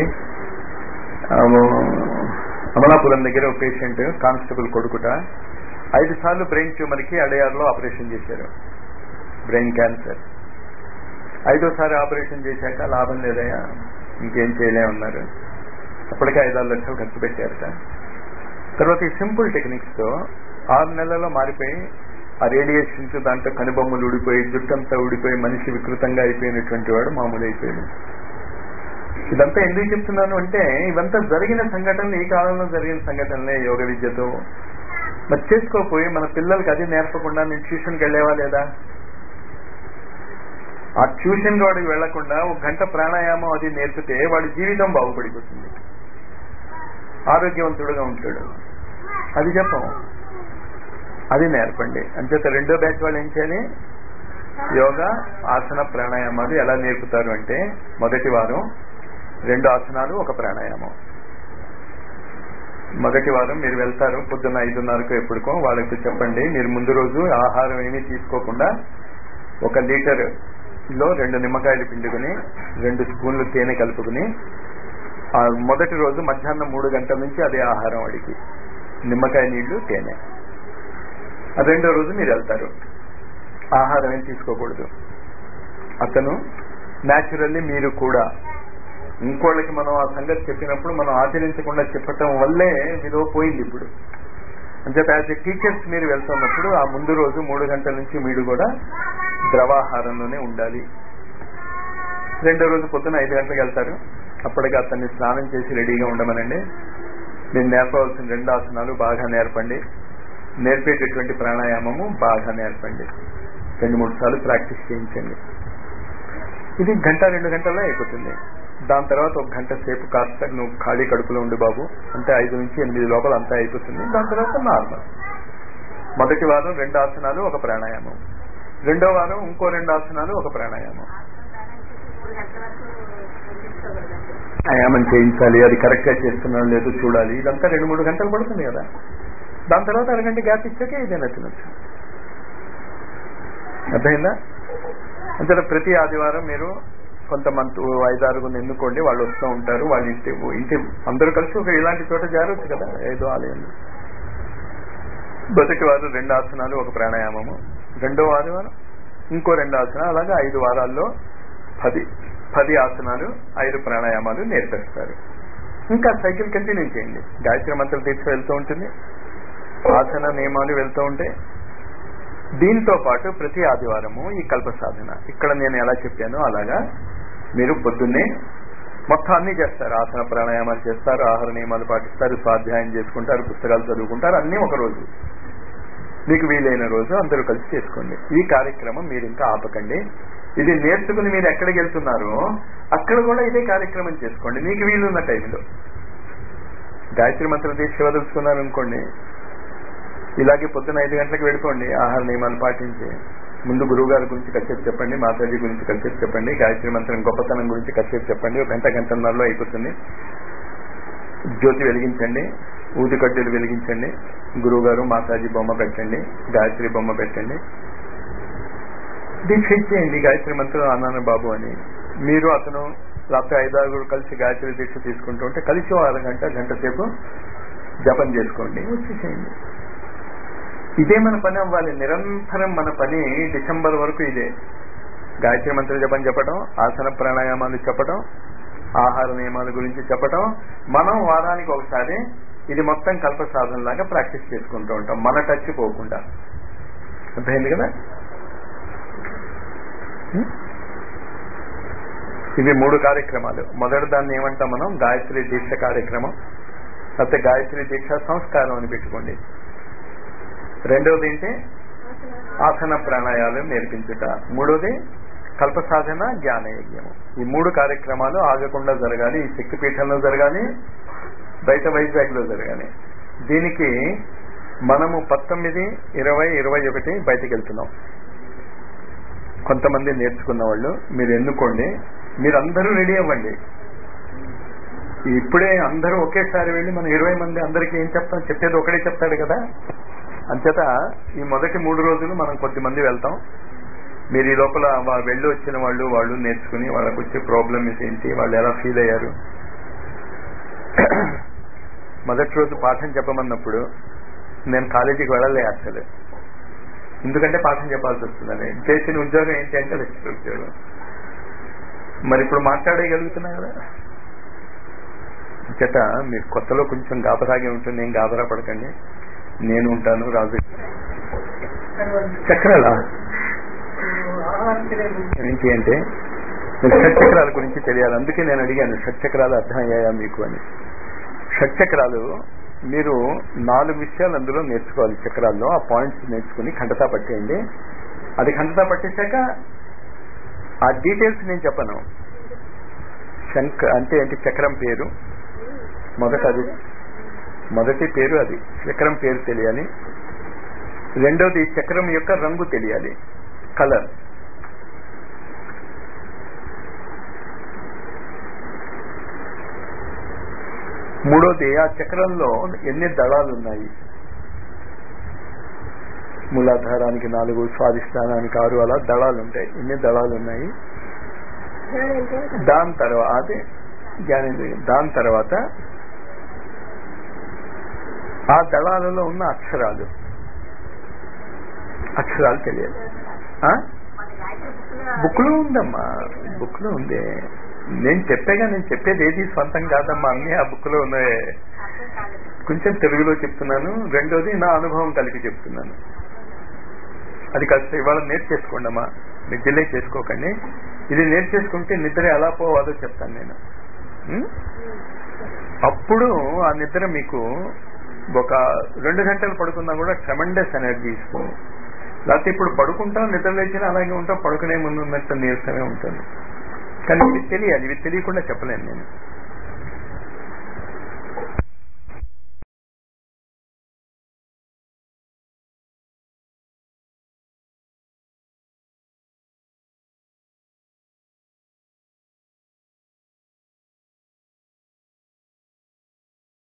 అమలాపురం దగ్గర ఒక పేషెంట్ కానిస్టేబుల్ కొడుకుట ఐదు సార్లు బ్రెయిన్ ట్యూమర్ కి అడయార్లో ఆపరేషన్ చేశారు బ్రెయిన్ క్యాన్సర్ ఐదోసారి ఆపరేషన్ చేశాక లాభం లేదయ్యా ఇంకేం చేయలేమన్నారు అప్పటికే ఐదారు లక్షలు ఖర్చు పెట్టారట తర్వాత ఈ సింపుల్ టెక్నిక్స్ తో ఆరు నెలల్లో మారిపోయి ఆ రేడియేషన్స్ దాంట్లో కనుబొమ్మలు ఊడిపోయి జుట్టంతా ఊడిపోయి మనిషి వికృతంగా అయిపోయినటువంటి వాడు మామూలు అయిపోయాడు ఇదంతా ఎందుకు చెప్తున్నాను అంటే ఇవంతా జరిగిన సంఘటనలు ఈ కాలంలో జరిగిన సంఘటనలే యోగ విద్యతో మరి చేసుకోపోయి మన పిల్లలకి అది నేర్పకుండా నేను ట్యూషన్కి వెళ్ళేవా లేదా ఆ ట్యూషన్ వాడికి వెళ్లకుండా ఒక గంట ప్రాణాయామం అది నేర్పితే వాడి జీవితం బాగుపడిపోతుంది ఆరోగ్యవంతుడుగా ఉంటాడు అది చెప్పం అది నేర్పండి అంచేత రెండో బ్యాచ్ వాళ్ళు ఏం చేయాలి యోగా ఆసన ప్రాణాయామాలు ఎలా నేర్పుతారు అంటే మొదటి వారం రెండు ఆసనాలు ఒక ప్రాణాయామం మొదటి వారం మీరు వెళ్తారు పొద్దున్న ఐదున్నరకు ఎప్పుడుకో వాళ్ళకి చెప్పండి మీరు ముందు రోజు ఆహారం ఏమీ తీసుకోకుండా ఒక లీటర్ లో రెండు నిమ్మకాయలు పిండుకుని రెండు స్పూన్లు తేనె కలుపుకుని ఆ మొదటి రోజు మధ్యాహ్నం మూడు గంటల నుంచి అదే ఆహారం అడిగి నిమ్మకాయ నీళ్లు తేనె ఆ రెండో రోజు మీరు వెళ్తారు ఆహారం ఏం తీసుకోకూడదు అతను న్యాచురల్లీ మీరు కూడా ఇంకోళ్ళకి మనం ఆ సంగతి చెప్పినప్పుడు మనం ఆచరించకుండా చెప్పటం వల్లే విలువ పోయింది ఇప్పుడు అంచేత యాజ్ ఎ టీచర్స్ మీరు వెళ్తున్నప్పుడు ఆ ముందు రోజు మూడు గంటల నుంచి మీరు కూడా ద్రవాహారంలోనే ఉండాలి రెండో రోజు పొద్దున ఐదు గంటలకు వెళ్తారు అప్పటికి అతన్ని స్నానం చేసి రెడీగా ఉండమనండి మీరు నేర్పవలసిన రెండు ఆసనాలు బాగా నేర్పండి నేర్పేటటువంటి ప్రాణాయామము బాగా నేర్పండి రెండు మూడు సార్లు ప్రాక్టీస్ చేయించండి ఇది గంట రెండు గంటల్లో అయిపోతుంది దాని తర్వాత ఒక గంట సేపు కాస్త నువ్వు ఖాళీ కడుపులో ఉండు బాబు అంటే ఐదు నుంచి ఎనిమిది లోపల అంతా అయిపోతుంది దాని తర్వాత నార్మల్ మొదటి వారం రెండు ఆసనాలు ఒక ప్రాణాయామం రెండో వారం ఇంకో రెండు ఆసనాలు ఒక ప్రాణాయామం ఆయామం చేయించాలి అది కరెక్ట్ గా చేస్తున్నాడు లేదు చూడాలి ఇదంతా రెండు మూడు గంటలు పడుతుంది కదా దాని తర్వాత అరగంట గ్యాప్ ఇచ్చాక ఏదైనా తినొచ్చు అర్థమైందా అంటే ప్రతి ఆదివారం మీరు కొంతమంది ఐదారుగురు ఎన్నుకోండి వాళ్ళు వస్తూ ఉంటారు వాళ్ళ ఇంటి ఇంటి అందరూ కలిసి ఒక ఇలాంటి చోట చేరొచ్చు కదా ఏదో ఆలయంలో మొదటి వారం రెండు ఆసనాలు ఒక ప్రాణాయామము రెండో ఆదివారం ఇంకో రెండు ఆసనాలు అలాగే ఐదు వారాల్లో పది పది ఆసనాలు ఐదు ప్రాణాయామాలు నేర్పిస్తారు ఇంకా సైకిల్ కంటిన్యూ చేయండి గాయత్రి మంత్రం తీర్చి వెళ్తూ ఉంటుంది ఆసన నియమాలు వెళ్తూ ఉంటాయి దీంతో పాటు ప్రతి ఆదివారము ఈ కల్ప సాధన ఇక్కడ నేను ఎలా చెప్పానో అలాగా మీరు పొద్దున్నే మొత్తం అన్ని చేస్తారు ఆసన ప్రాణాయామాలు చేస్తారు ఆహార నియమాలు పాటిస్తారు స్వాధ్యాయం చేసుకుంటారు పుస్తకాలు చదువుకుంటారు అన్ని ఒక రోజు మీకు వీలైన రోజు అందరూ కలిసి చేసుకోండి ఈ కార్యక్రమం మీరు ఇంకా ఆపకండి ఇది నేర్చుకుని మీరు ఎక్కడికి వెళ్తున్నారో అక్కడ కూడా ఇదే కార్యక్రమం చేసుకోండి మీకు వీలున్న టైంలో గాయత్రి మంత్రం తీసి శివదలుచుకున్నారు అనుకోండి ఇలాగే పొద్దున ఐదు గంటలకు వెళ్ళిపోండి ఆహార నియమాలు పాటించి ముందు గురువు గారి గురించి కచ్చేపు చెప్పండి మాతాజీ గురించి కచ్చేపు చెప్పండి గాయత్రి మంత్రం గొప్పతనం గురించి కచ్చేపు చెప్పండి ఒక గంట గంటన్నరలో అయిపోతుంది జ్యోతి వెలిగించండి ఊది కడ్డీలు వెలిగించండి గురువు గారు మాతాజీ బొమ్మ పెట్టండి గాయత్రి బొమ్మ పెట్టండి దీక్ష ఇచ్చేయండి గాయత్రి మంత్రం అన్నాను బాబు అని మీరు అతను లేకపోతే ఐదారుగురు కలిసి గాయత్రి దీక్ష తీసుకుంటూ ఉంటే కలిసి ఓ అరగంట గంట సేపు జపం చేసుకోండి వచ్చేసేయండి ఇదే మన పని అవ్వాలి నిరంతరం మన పని డిసెంబర్ వరకు ఇదే గాయత్రి మంత్ర జపం చెప్పడం ఆసన ప్రాణాయామాలు చెప్పడం ఆహార నియమాల గురించి చెప్పడం మనం వారానికి ఒకసారి ఇది మొత్తం కల్ప సాధనలాగా ప్రాక్టీస్ చేసుకుంటూ ఉంటాం మన టచ్ పోకుండా అర్థమైంది కదా హ్మ్? ఇవి మూడు కార్యక్రమాలు మొదటి దాన్ని ఏమంటాం మనం గాయత్రి దీక్ష కార్యక్రమం లేకపోతే గాయత్రి దీక్ష సంస్కారం అని పెట్టుకోండి రెండవది ఏంటి ఆసన ప్రాణాయాలు నేర్పించుట మూడోది కల్ప సాధన జ్ఞాన యజ్ఞము ఈ మూడు కార్యక్రమాలు ఆగకుండా జరగాలి ఈ శక్తిపీఠంలో జరగాలి బయట వైజాగ్ లో జరగాలి దీనికి మనము పంతొమ్మిది ఇరవై ఇరవై ఒకటి బయటకు వెళ్తున్నాం కొంతమంది నేర్చుకున్న వాళ్ళు మీరు ఎన్నుకోండి మీరందరూ రెడీ అవ్వండి ఇప్పుడే అందరూ ఒకేసారి వెళ్ళి మనం ఇరవై మంది అందరికీ ఏం చెప్తాం చెప్పేది ఒకడే చెప్తాడు కదా అంచేత ఈ మొదటి మూడు రోజులు మనం కొద్ది మంది వెళ్తాం మీరు ఈ లోపల వా- వెళ్ళి వచ్చిన వాళ్ళు వాళ్ళు నేర్చుకుని వాళ్ళకి వచ్చే ప్రాబ్లమ్స్ ఏంటి వాళ్ళు ఎలా ఫీల్ అయ్యారు మొదటి రోజు పాఠం చెప్పమన్నప్పుడు నేను కాలేజీకి వెళ్ళలే అసలు ఎందుకంటే పాఠం చెప్పాల్సి వస్తుందని చేసిన ఉద్యోగం ఏంటి అంటే లెక్చర్ ఉద్యోగం మరి ఇప్పుడు మాట్లాడగలుగుతున్నా కదా చేత మీరు కొత్తలో కొంచెం గాబరాగే ఉంటుంది ఏం గాబరా పడకండి నేను ఉంటాను రాజు చక్రాలా ఆహారం తెలియదు ఏంటి అంటే మీకు షట్చక్రాల గురించి తెలియాలి అందుకే నేను అడిగాను షట్చక్రాలు అర్థమయ్యాయా మీకు అని షట్చక్రాలు మీరు నాలుగు విషయాలు అందులో నేర్చుకోవాలి చక్రాల్లో ఆ పాయింట్స్ నేర్చుకుని ఖండతా పట్టేయండి అది ఖండతా పట్టేశాక ఆ డీటెయిల్స్ నేను చెప్పను శంఖ అంటే ఏంటి చక్రం పేరు మొదట అది మొదటి పేరు అది చక్రం పేరు తెలియాలి రెండోది చక్రం యొక్క రంగు తెలియాలి కలర్ మూడోది ఆ చక్రంలో ఎన్ని దళాలు ఉన్నాయి మూలాధారానికి నాలుగు స్వాధిష్టానానికి ఆరు అలా దళాలు ఉంటాయి ఎన్ని దళాలు ఉన్నాయి దాని తర్వాత అదే జ్ఞానేంద్రియం దాని తర్వాత ఆ దళాలలో ఉన్న అక్షరాలు అక్షరాలు తెలియాలి ఆ? బుక్ లో ఉందమ్మా బుక్ లో ఉంది నేను చెప్పాగా నేను చెప్పేది ఏది సొంతం కాదమ్మా అన్ని ఆ బుక్ లో ఉన్నాయి కొంచెం తెలుగులో చెప్తున్నాను రెండోది నా అనుభవం కలిపి చెప్తున్నాను అది కాస్త ఇవాళ నేర్చేసుకోండి అమ్మా మీరు డిలే చేసుకోకండి ఇది నేర్చేసుకుంటే నిద్ర ఎలా పోవాలో చెప్తాను నేను ఉం? అప్పుడు ఆ నిద్ర మీకు ఒక రెండు గంటలు పడుకున్నా కూడా ట్రెమండస్ ఎనర్జీ ఇస్తుంది లేకపోతే ఇప్పుడు పడుకుంటాం నిద్ర లేచినా అలాగే ఉంటాం పడుకునే ముందు ఉన్నట్టు నీరసమే ఉంటుంది కానీ ఇవి తెలియాలి ఇవి తెలియకుండా చెప్పలేను నేను